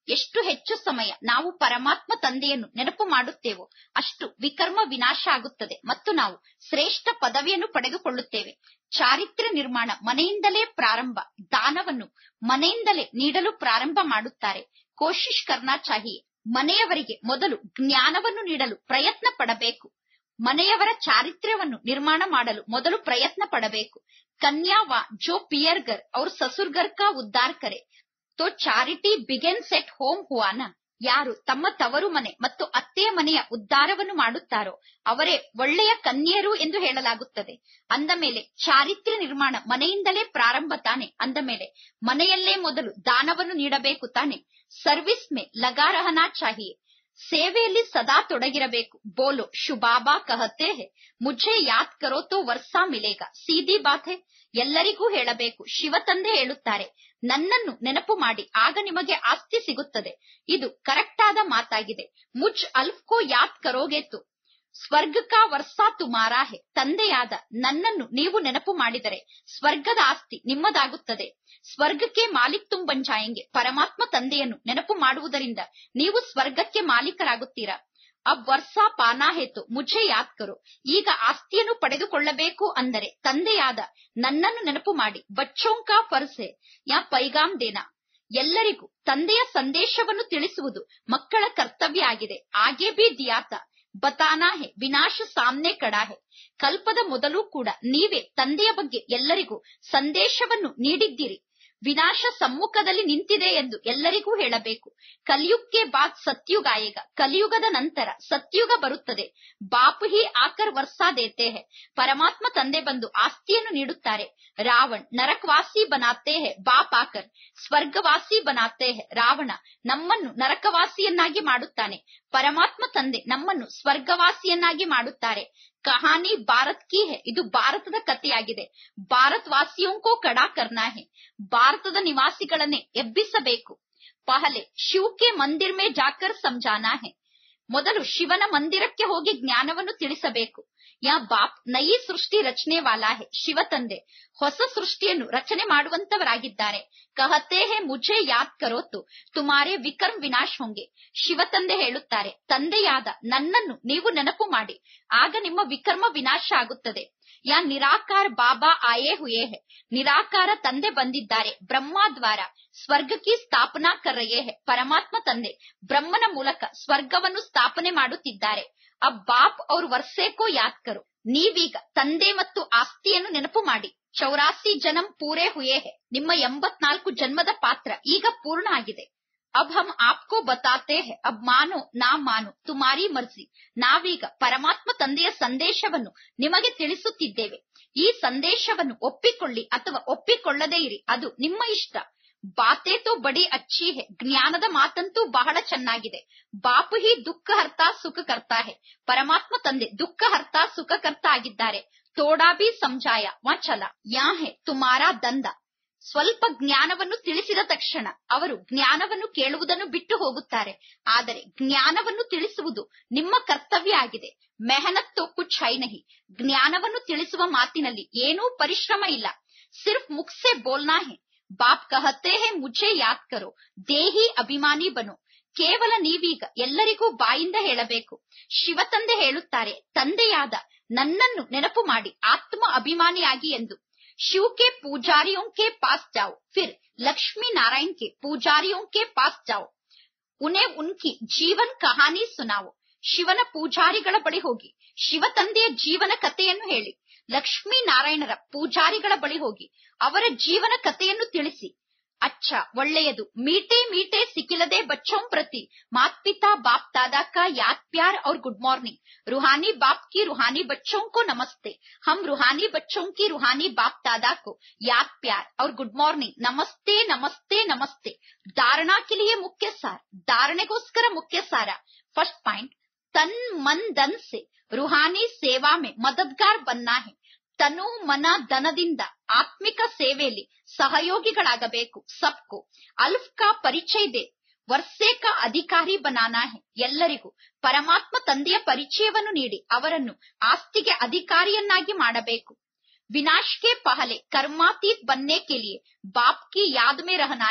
ಎಷ್ಟು ಹೆಚ್ಚು ಸಮಯ ನಾವು ಪರಮಾತ್ಮ ತಂದೆಯನ್ನು ನೆನಪು ಮಾಡುತ್ತೇವೋ ಅಷ್ಟು ವಿಕರ್ಮ ವಿನಾಶ ಆಗುತ್ತದೆ ಮತ್ತು ನಾವು ಶ್ರೇಷ್ಠ ಪದವಿಯನ್ನು ಪಡೆದುಕೊಳ್ಳುತ್ತೇವೆ ಚಾರಿತ್ರ್ಯ ನಿರ್ಮಾಣ ಮನೆಯಿಂದಲೇ ಪ್ರಾರಂಭ ದಾನವನ್ನು ಮನೆಯಿಂದಲೇ ನೀಡಲು ಪ್ರಾರಂಭ ಮಾಡುತ್ತಾರೆ ಕೋಶಿಶ್ ಕರ್ನಾ ಚಾಹಿಯೆ ಮನೆಯವರಿಗೆ ಮೊದಲು ಜ್ಞಾನವನ್ನು ನೀಡಲು ಪ್ರಯತ್ನ ಪಡಬೇಕು ಮನೆಯವರ ಚಾರಿತ್ರ್ಯವನ್ನು ನಿರ್ಮಾಣ ಮಾಡಲು ಮೊದಲು ಪ್ರಯತ್ನ ಪಡಬೇಕು ಕನ್ಯಾವಾ ಜೋ ಪಿಯರ್ಗರ್ ಅವ್ರ ಸಸುರ್ಗರ್ ಕಾ ಉದ್ದಾರ್ ಕರೆ ತೋ ಚಾರಿಟಿ ಬಿಗೆನ್ಸ್ ಎಟ್ ಹೋಮ್ ಹುವಾನ ಯಾರು ತಮ್ಮ ತವರು ಮನೆ ಮತ್ತು ಅತ್ತೆಯ ಮನೆಯ ಉದ್ಧಾರವನ್ನು ಮಾಡುತ್ತಾರೋ ಅವರೇ ಒಳ್ಳೆಯ ಕನ್ಯರು ಎಂದು ಹೇಳಲಾಗುತ್ತದೆ ಅಂದ ಮೇಲೆ ಚಾರಿತ್ರ್ಯ ನಿರ್ಮಾಣ ಮನೆಯಿಂದಲೇ ಪ್ರಾರಂಭ ತಾನೆ ಅಂದ ಮೇಲೆ ಮನೆಯಲ್ಲೇ ಮೊದಲು ದಾನವನ್ನು ನೀಡಬೇಕು ತಾನೆ ಸರ್ವಿಸ್ ಮೇ ಲಗಾ ರಹನಾ ಚಾಹಿಯೆ ಸೇವೆಯಲ್ಲಿ ಸದಾ ತೊಡಗಿರಬೇಕು ಬೋಲೋ ಶುಬಾಬಾ ಕಹತೆ ಹೇ ಮುझे ಯಾದ್ ಕರೋ ತೋ ವರ್ಷ ಮಿಲೇಗ ಸೀದಿ ಬಾತ್ ಹೇ ಎಲ್ಲರಿಗೂ ಹೇಳಬೇಕು ಶಿವ ತಂದೆ ಹೇಳುತ್ತಾರೆ ನನ್ನನ್ನು ನೆನಪು ಮಾಡಿ ಆಗ ನಿಮಗೆ ಆಸ್ತಿ ಸಿಗುತ್ತದೆ ಇದು ಕರೆಕ್ಟ್ ಆದ ಮಾತಾಗಿದೆ ಮುಜ್ ಅಲ್ಫ್ ಕೋ ಯಾದ್ ಕರೋಗೆತು ಸ್ವರ್ಗ ಕಾ ವರ್ಷ ತುಮಾರಾ ಹೇ ತಂದೆಯಾದ ನನ್ನನ್ನು ನೀವು ನೆನಪು ಮಾಡಿದರೆ ಸ್ವರ್ಗದ ಆಸ್ತಿ ನಿಮ್ಮದಾಗುತ್ತದೆ ಸ್ವರ್ಗಕ್ಕೆ ಮಾಲಿಕ್ ತುಂ ಬಂಜಾಯಂಗೆ ಪರಮಾತ್ಮ ತಂದೆಯನ್ನು ನೆನಪು ಮಾಡುವುದರಿಂದ ನೀವು ಸ್ವರ್ಗಕ್ಕೆ ಮಾಲೀಕರಾಗುತ್ತೀರಾ ಅಬ್ ವರ್ಷ ಪಾನಾ ಹೇತು ಮುझे ಯಾದ್ ಕರೋ ಈಗ ಆಸ್ತಿಯನ್ನು ಪಡೆದುಕೊಳ್ಳಬೇಕು ಅಂದರೆ ತಂದೆಯಾದ ನನ್ನನ್ನು ನೆನಪು ಮಾಡಿ ಬಚ್ಚೋಂಕಾ ಫರ್ಸೆ ಯಾ ಪೈಗಾಮ್ ದೇನಾ ಎಲ್ಲರಿಗೂ ತಂದೆಯ ಸಂದೇಶವನ್ನು ತಿಳಿಸುವುದು ಮಕ್ಕಳ ಕರ್ತವ್ಯ ಆಗಿದೆ ಆಗೇ ಬಿ ದಿಯಾತ ಬತಾನಾ ಹೇ ವಿನಾಶ ಸಾಮ್ನೆ ಕಡಾ ಹೇ ಕಲ್ಪದ ಮೊದಲು ಕೂಡ ನೀವೇ ತಂದೆಯ ಬಗ್ಗೆ ಎಲ್ಲರಿಗೂ ಸಂದೇಶವನ್ನು ನೀಡಿದ್ದೀರಿ ವಿನಾಶ ಸಮ್ಮುಖದಲ್ಲಿ ನಿಂತಿದೆ ಎಂದು ಎಲ್ಲರಿಗೂ ಹೇಳಬೇಕು ಕಲಿಯುಗಕ್ಕೆ ಬಾದ್ ಸತ್ಯುಗ ಆಯೇಗ ಕಲಿಯುಗದ ನಂತರ ಸತ್ಯುಗ ಬರುತ್ತದೆ ಬಾಪು ಹಿ ಆಕರ್ ವರ್ಷ ದೇತೆ ಹೇ ಪರಮಾತ್ಮ ತಂದೆ ಬಂದು ಆಸ್ತಿಯನ್ನು ನೀಡುತ್ತಾರೆ ರಾವಣ್ ನರಕವಾಸಿ ಬನಾತೆ ಹೇ ಬಾಪ್ ಆಕರ್ ಸ್ವರ್ಗವಾಸಿ ಬನಾತೆ ಹೇ ರಾವಣ ನಮ್ಮನ್ನು ನರಕವಾಸಿಯನ್ನಾಗಿ ಮಾಡುತ್ತಾನೆ ಪರಮಾತ್ಮ ತಂದೆ ನಮ್ಮನ್ನು ಸ್ವರ್ಗವಾಸಿಯನ್ನಾಗಿ ಮಾಡುತ್ತಾರೆ ಕಹಾನಿ ಭಾರತ್ ಕಿ ಹೇ ಇದು ಭಾರತದ ಕಥೆಯಾಗಿದೆ ಭಾರತ್ ವಾಸಿಯೋಂಕೋ ಕಡಾ ಕರ್ನಾ ಹೇ ಭಾರತದ ನಿವಾಸಿಗಳನ್ನೇ ಎಬ್ಬಿಸಬೇಕು ಪಹಲೆ ಶಿವ್ ಕೆ ಮಂದಿರ್ ಮೇ ಜಾಕರ್ ಸಮಜಾನಾ ಹೇ ಮೊದಲು ಶಿವನ ಮಂದಿರಕ್ಕೆ ಹೋಗಿ ಜ್ಞಾನವನ್ನು ತಿಳಿಸಬೇಕು ಯಾ ಬಾಪ್ ನಯಿ ಸೃಷ್ಟಿ ರಚನೆ ವಾಲಾ ಹೇ ಶಿವ ತಂದೆ ಹೊಸ ಸೃಷ್ಟಿಯನ್ನು ರಚನೆ ಮಾಡುವಂತವರಾಗಿದ್ದಾರೆ ಕಹತೆ ಹೇ ಮುझे ಯಾದ್ ಕರೋತು ತುಮಾರೇ ವಿಕರ್ಮ್ ವಿನಾಶ್ ಹೊಂಗೆ ಶಿವ ತಂದೆ ಹೇಳುತ್ತಾರೆ ತಂದೆಯಾದ ನನ್ನನ್ನು ನೀವು ನೆನಪು ಮಾಡಿ ಆಗ ನಿಮ್ಮ ವಿಕರ್ಮ ವಿನಾಶ ಆಗುತ್ತದೆ ಯಾ ನಿರಾಕಾರ ಬಾಬಾ ಆಯೇ ಹುಯೇ ಹೇ ನಿರಾಕಾರ ತಂದೆ ಬಂದಿದ್ದಾರೆ ಬ್ರಹ್ಮ ದ್ವಾರ ಸ್ವರ್ಗಕ್ಕೆ ಸ್ಥಾಪನಾ ಕರ್ರಯೇ ಹೇ ಪರಮಾತ್ಮ ತಂದೆ ಬ್ರಹ್ಮನ ಮೂಲಕ ಸ್ವರ್ಗವನ್ನು ಸ್ಥಾಪನೆ ಮಾಡುತ್ತಿದ್ದಾರೆ ಅಬ್ ಬಾಪ್ ಅವ್ರ ವರ್ಷೇಕೋ ಯಾದ್ ಕರು ನೀವೀಗ ತಂದೆ ಮತ್ತು ಆಸ್ತಿಯನ್ನು ನೆನಪು ಮಾಡಿ ಚೌರಾಸಿ ಜನಂ ಪೂರೇ ಹುಯೇ ಹೇ ನಿಮ್ಮ ಎಂಬತ್ನಾಲ್ಕು ಜನ್ಮದ ಪಾತ್ರ ಈಗ ಪೂರ್ಣ ಆಗಿದೆ ಅಬ್ ಹಮ್ ಆಪ್ಕೋ ಬತಾತೆ ಹೇ ಅಬ್ ಮಾನೋ ನಾ ಮಾನು ತುಮಾರಿ ಮರ್ಜಿ ನಾವೀಗ ಪರಮಾತ್ಮ ತಂದೆಯ ಸಂದೇಶವನ್ನು ನಿಮಗೆ ತಿಳಿಸುತ್ತಿದ್ದೇವೆ ಈ ಸಂದೇಶವನ್ನು ಒಪ್ಪಿಕೊಳ್ಳಿ ಅಥವಾ ಒಪ್ಪಿಕೊಳ್ಳದೇ ಇರಿ ಅದು ನಿಮ್ಮ ಇಷ್ಟ ಬಾತೆ ತೋ ಬಡಿ ಅಚ್ಚಿ ಹೇ ಜ್ಞಾನದ ಮಾತಂತೂ ಬಹಳ ಚೆನ್ನಾಗಿದೆ ಬಾಪು ಹಿ ದುಃಖ ಹರ್ತ ಸುಖ ಕರ್ತಾ ಹೇ ಪರಮಾತ್ಮ ತಂದೆ ದುಃಖ ಹರ್ತ ಸುಖ ಕರ್ತ ಆಗಿದ್ದಾರೆ ತೋಡಾ ಬಿ ಸಮಜಾಯ ವಾ ಚಲ ಯಾ ಹೇ ತುಮಾರಾ ದಂದ ಸ್ವಲ್ಪ ಜ್ಞಾನವನ್ನು ತಿಳಿಸಿದ ತಕ್ಷಣ ಅವರು ಜ್ಞಾನವನ್ನು ಕೇಳುವುದನ್ನು ಬಿಟ್ಟು ಹೋಗುತ್ತಾರೆ ಆದರೆ ಜ್ಞಾನವನ್ನು ತಿಳಿಸುವುದು ನಿಮ್ಮ ಕರ್ತವ್ಯ ಆಗಿದೆ ಮೆಹನತ್ತು ಕುಚ್ ಹೈನಹಿ ಜ್ಞಾನವನ್ನು ತಿಳಿಸುವ ಮಾತಿನಲ್ಲಿ ಏನೂ ಪರಿಶ್ರಮ ಇಲ್ಲ ಸಿರ್ಫ್ ಮುಖ್ಸೆ ಬೋಲ್ನಾ ಹೇ ಬಾಪ್ ಕಹತೆ ಹೇ ಮುझे ಯಾದ್ ಕರೋ ದೇಹಿ ಅಭಿಮಾನಿ ಬನು ಕೇವಲ ನೀವೀಗ ಎಲ್ಲರಿಗೂ ಬಾಯಿಂದ ಹೇಳಬೇಕು ಶಿವ ತಂದೆ ಹೇಳುತ್ತಾರೆ ತಂದೆಯಾದ ನನ್ನನ್ನು ನೆನಪು ಮಾಡಿ ಆತ್ಮ ಅಭಿಮಾನಿಯಾಗಿ ಎಂದು शिव के पुजारियों के पास जाओ फिर लक्ष्मी नारायण के पुजारियों के पास जाओ उन्हें उनकी ಜೀವನ್ ಕಹಾನಿ ಸುನಾವು ಶಿವನ ಪೂಜಾರಿಗಳ ಬಳಿ ಹೋಗಿ ಶಿವ ತಂದೆಯ ಜೀವನ ಕಥೆಯನ್ನು ಹೇಳಿ ಲಕ್ಷ್ಮೀ ನಾರಾಯಣರ ಪೂಜಾರಿಗಳ ಬಳಿ ಹೋಗಿ ಅವರ ಜೀವನ ಕಥೆಯನ್ನು ತಿಳಿಸಿ ಅಚ್ಚ ಒಳ್ಳೆಯದು ಮೀಟೆ ಮೀಟೆ ಸಿಕ್ಕಿಲದೆ ಬಚ್ಚೋಂ ಪ್ರತಿ ಮಾತ್ ಪಿತಾ ಬಾಪ್ दादा का याद प्यार और गुड मॉर्निंग रूहानी बाप की रूहानी बच्चों को नमस्ते हम रूहानी बच्चों की रूहानी बाप दादा को याद प्यार और गुड मॉर्निंग नमस्ते नमस्ते नमस्ते धारणा के लिए मुख्य सार धारणेಗೋಸ್ಕರ ಮುಖ್ಯ ಸಾರ फर्स्ट पॉइंट तन मन धन से रूहानी सेवा में मददगार बनना है ತನು ಮನ ಧನದಿಂದ ಆತ್ಮಿಕ ಸೇವೆಯಲ್ಲಿ ಸಹಯೋಗಿಗಳಾಗಬೇಕು ಸಬ್ಕು ಅಲ್ಫ್ ಕಾ ಪರಿಚಯ ದೆ ವರ್ಷೆ ಕಾ ಅಧಿಕಾರಿ ಬನಾನಾ ಹೆ ಎಲ್ಲರಿಗೂ ಪರಮಾತ್ಮ ತಂದೆಯ ಪರಿಚಯವನ್ನು ನೀಡಿ ಅವರನ್ನು ಆಸ್ತಿಗೆ ಅಧಿಕಾರಿಯನ್ನಾಗಿ ಮಾಡಬೇಕು ವಿನಾಶ್ ಕೆ ಪಹಲೆ ಕರ್ಮಾತೀತ್ ಬನ್ನೆ ಕೆ ಲಿಯೆ ಬಾಪ್ ಕಿ ಯಾದ್ ಮೇ ರಹನಾ ಹೆ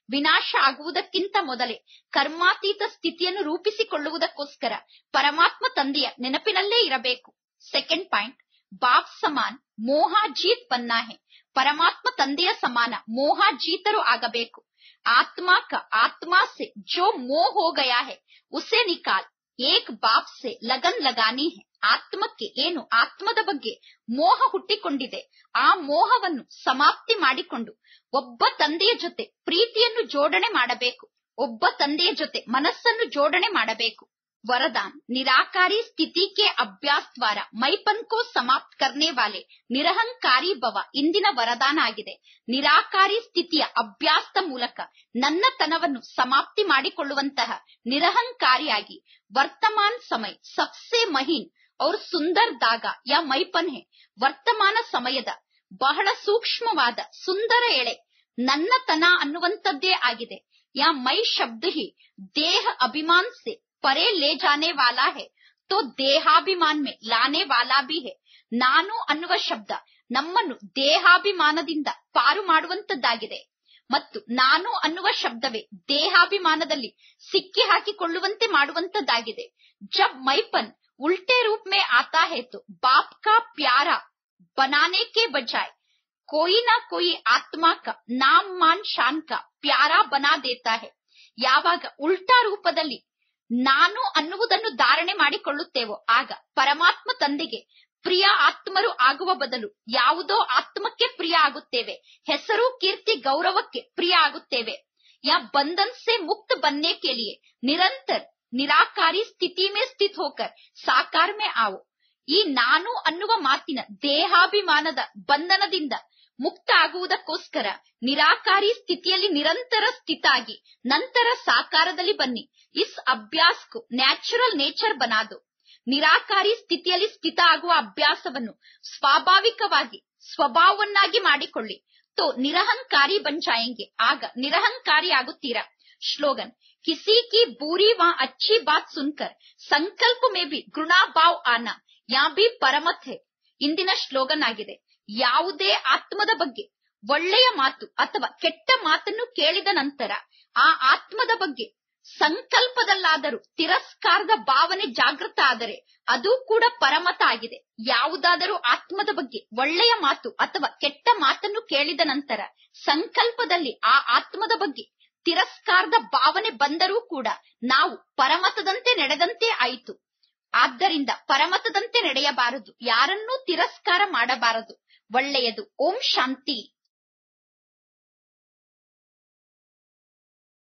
ವಿನಾಶ ಆಗುವುದಕ್ಕಿಂತ ಮೊದಲೇ ಕರ್ಮಾತೀತ ಸ್ಥಿತಿಯನ್ನು ರೂಪಿಸಿಕೊಳ್ಳುವುದಕ್ಕೋಸ್ಕರ ಪರಮಾತ್ಮ ತಂದೆಯ ನೆನಪಿನಲ್ಲೇ ಇರಬೇಕು ಸೆಕೆಂಡ್ ಪಾಯಿಂಟ್ ಬಾಪ್ ಸಮಾನ್ ಮೋಹಾಜೀತ್ ಬನ್ನಾ ಹೆ ಪರಮಾತ್ಮ ತಂದೆಯ ಸಮಾನ ಮೋಹಾಜೀತರು ಆಗಬೇಕು आत्मा का आत्मा से जो मोह हो गया है उसे निकाल ಏಕ್ ಬಾಪ್ ಸೆ ಲಗನ್ ಲಗಾನಿ ಹೆ ಆತ್ಮಕ್ಕೆ ಏನು ಆತ್ಮದ ಬಗ್ಗೆ ಮೋಹ ಹುಟ್ಟಿಕೊಂಡಿದೆ ಆ ಮೋಹವನ್ನು ಸಮಾಪ್ತಿ ಮಾಡಿಕೊಂಡು ಒಬ್ಬ ತಂದೆಯ ಜೊತೆ ಪ್ರೀತಿಯನ್ನು ಜೋಡಣೆ ಮಾಡಬೇಕು ಒಬ್ಬ ತಂದೆಯ ಜೊತೆ ಮನಸ್ಸನ್ನು ಜೋಡಣೆ ಮಾಡಬೇಕು ವರದಾನ್ ನಿರಾಕಾರಿ ಸ್ಥಿತಿ ಕೆ ಅಭ್ಯಾಸ್ ದ್ವಾರ ಮೈಪನ್ ಕೋ ಸಮಾಪ್ತ್ ಕರ್ನೆ ವಾಲೆ ನಿರಹಂಕಾರಿ ಭವ ಇಂದಿನ ವರದಾನ ಆಗಿದೆ ನಿರಾಕಾರಿ ಸ್ಥಿತಿಯ ಅಭ್ಯಾಸದ ಮೂಲಕ ನನ್ನತನವನ್ನು ಸಮಾಪ್ತಿ ಮಾಡಿಕೊಳ್ಳುವಂತಹ ನಿರಹಂಕಾರಿಯಾಗಿ ವರ್ತಮಾನ್ ಸಮಯ ಸಬ್ಸೆ ಮಹೀನ್ ಅವ್ರ ಸುಂದರ್ ದಾಗ ಯಾ ಮೈಪನ್ ಹೆ ವರ್ತಮಾನ ಸಮಯದ ಬಹಳ ಸೂಕ್ಷ್ಮವಾದ ಸುಂದರ ಎಳೆ ನನ್ನತನ ಅನ್ನುವಂಥದ್ದೇ ಆಗಿದೆ ಯಾ ಮೈ ಶಬ್ದ ಹಿ ದೇಹ ಅಭಿಮಾನ್ ಸೆ ಪರೆ ಲೇ ಜಾನೆ ವಾಲಾ ಹೆ ತೋ ದೇಹಾಭಿಮಾನ್ ಮೇ ಲಾನೆ ವಾಲಾ ಬಿ ಹೆ ನಾನು ಅನ್ನುವ ಶಬ್ದ ನಮ್ಮನ್ನು ದೇಹಾಭಿಮಾನದಿಂದ ಪಾರು ಮಾಡುವಂತದ್ದಾಗಿದೆ ಮತ್ತು ನಾನು ಅನ್ನುವ ಶಬ್ದವೇ ದೇಹಾಭಿಮಾನದಲ್ಲಿ ಸಿಕ್ಕಿ ಹಾಕಿಕೊಳ್ಳುವಂತೆ ಮಾಡುವಂತದ್ದಾಗಿದೆ ಜಬ್ ಮೈಪನ್ ಉಲ್ಟೆ ರೂಪ್ ಮೇ ಆತಾ ಹೇ ತೋ ಬಾಪ್ ಕಾ ಪ್ಯಾರ ಬನಾನೆ ಕೆ ಬಜಾಯ್ कोई ना कोई ಆತ್ಮ ಕ ನಾಮ್ ಮಾನ್ ಶಾನ್ ಕ ಪ್ಯಾರ ಬನಾ ದೇತಾ ಹೆ ಯಾವಾಗ ಉಲ್ಟಾ ರೂಪದಲ್ಲಿ ನಾನು ಅನ್ನುವುದನ್ನು ಧಾರಣೆ ಮಾಡಿಕೊಳ್ಳುತ್ತೇವೋ ಆಗ ಪರಮಾತ್ಮ ತಂದೆಗೆ ಪ್ರಿಯ ಆತ್ಮರು ಆಗುವ ಬದಲು ಯಾವುದೋ ಆತ್ಮಕ್ಕೆ ಪ್ರಿಯ ಆಗುತ್ತೇವೆ ಹೆಸರು ಕೀರ್ತಿ ಗೌರವಕ್ಕೆ ಪ್ರಿಯ ಆಗುತ್ತೇವೆ ಯಾ ಬಂಧನ್ ಸೆ ಮುಕ್ತ ಬನ್ನೆ ಕೆ ಲಿಯೆ ನಿರಂತರ ನಿರಾಕಾರಿ ಸ್ಥಿತಿ ಮೇ ಸ್ಥಿತ್ ಹೋಕರ್ ಸಾಕಾರ ಮೇ ಆವೋ ಈ ನಾನು ಅನ್ನುವ ಮಾತಿನ ದೇಹಾಭಿಮಾನದ ಬಂಧನದಿಂದ ಮುಕ್ತ ಆಗುವುದಕ್ಕೋಸ್ಕರ ನಿರಾಕಾರಿ ಸ್ಥಿತಿಯಲ್ಲಿ ನಿರಂತರ ಸ್ಥಿತಾಗಿ ನಂತರ ಸಾಕಾರದಲ್ಲಿ ಬನ್ನಿ ಇಸ್ ಅಭ್ಯಾಸ್ಕು ನ್ಯಾಚುರಲ್ ನೇಚರ್ ಬನಾದು ನಿರಾಕಾರಿ ಸ್ಥಿತಿಯಲ್ಲಿ ಸ್ಥಿತ ಆಗುವ ಅಭ್ಯಾಸವನ್ನು ಸ್ವಾಭಾವಿಕವಾಗಿ ಸ್ವಭಾವವನ್ನಾಗಿ ಮಾಡಿಕೊಳ್ಳಿ ತೋ ನಿರಹಂಕಾರಿ ಬಂಚಾಯಂಗೆ ಆಗ ನಿರಹಂಕಾರಿ ಆಗುತ್ತೀರಾ ಶ್ಲೋಗನ್ ಕಿಸಿ ಕಿ ಬೂರಿ ವಾ ಅಚ್ಚಿ ಬಾತ್ ಸುನ್ಕರ್ ಸಂಕಲ್ಪ ಮೇ ಬಿ ಗೃಣಾ ಭಾವ್ ಆನ ಯಾ ಬಿ ಪರಮತ್ ಹೆ ಇಂದಿನ ಶ್ಲೋಗನ್ ಆಗಿದೆ ಯಾವುದೇ ಆತ್ಮದ ಬಗ್ಗೆ ಒಳ್ಳೆಯ ಮಾತು ಅಥವಾ ಕೆಟ್ಟ ಮಾತನ್ನು ಕೇಳಿದ ನಂತರ ಆ ಆತ್ಮದ ಬಗ್ಗೆ ಸಂಕಲ್ಪದಲ್ಲಾದರೂ ತಿರಸ್ಕಾರದ ಭಾವನೆ ಜಾಗೃತ ಆದರೆ ಅದು ಕೂಡ ಪರಮತ ಆಗಿದೆ ಯಾವುದಾದರೂ ಆತ್ಮದ ಬಗ್ಗೆ ಒಳ್ಳೆಯ ಮಾತು ಅಥವಾ ಕೆಟ್ಟ ಮಾತನ್ನು ಕೇಳಿದ ನಂತರ ಸಂಕಲ್ಪದಲ್ಲಿ ಆ ಆತ್ಮದ ಬಗ್ಗೆ ತಿರಸ್ಕಾರದ ಭಾವನೆ ಬಂದರೂ ಕೂಡ ನಾವು ಪರಮತದಂತೆ ನಡೆದಂತೆ ಆಯಿತು ಆದ್ದರಿಂದ ಪರಮತದಂತೆ ನಡೆಯಬಾರದು ಯಾರನ್ನೂ ತಿರಸ್ಕಾರ ಮಾಡಬಾರದು ಒಳ್ಳೆಯದು ಓಂ ಶಾಂತಿ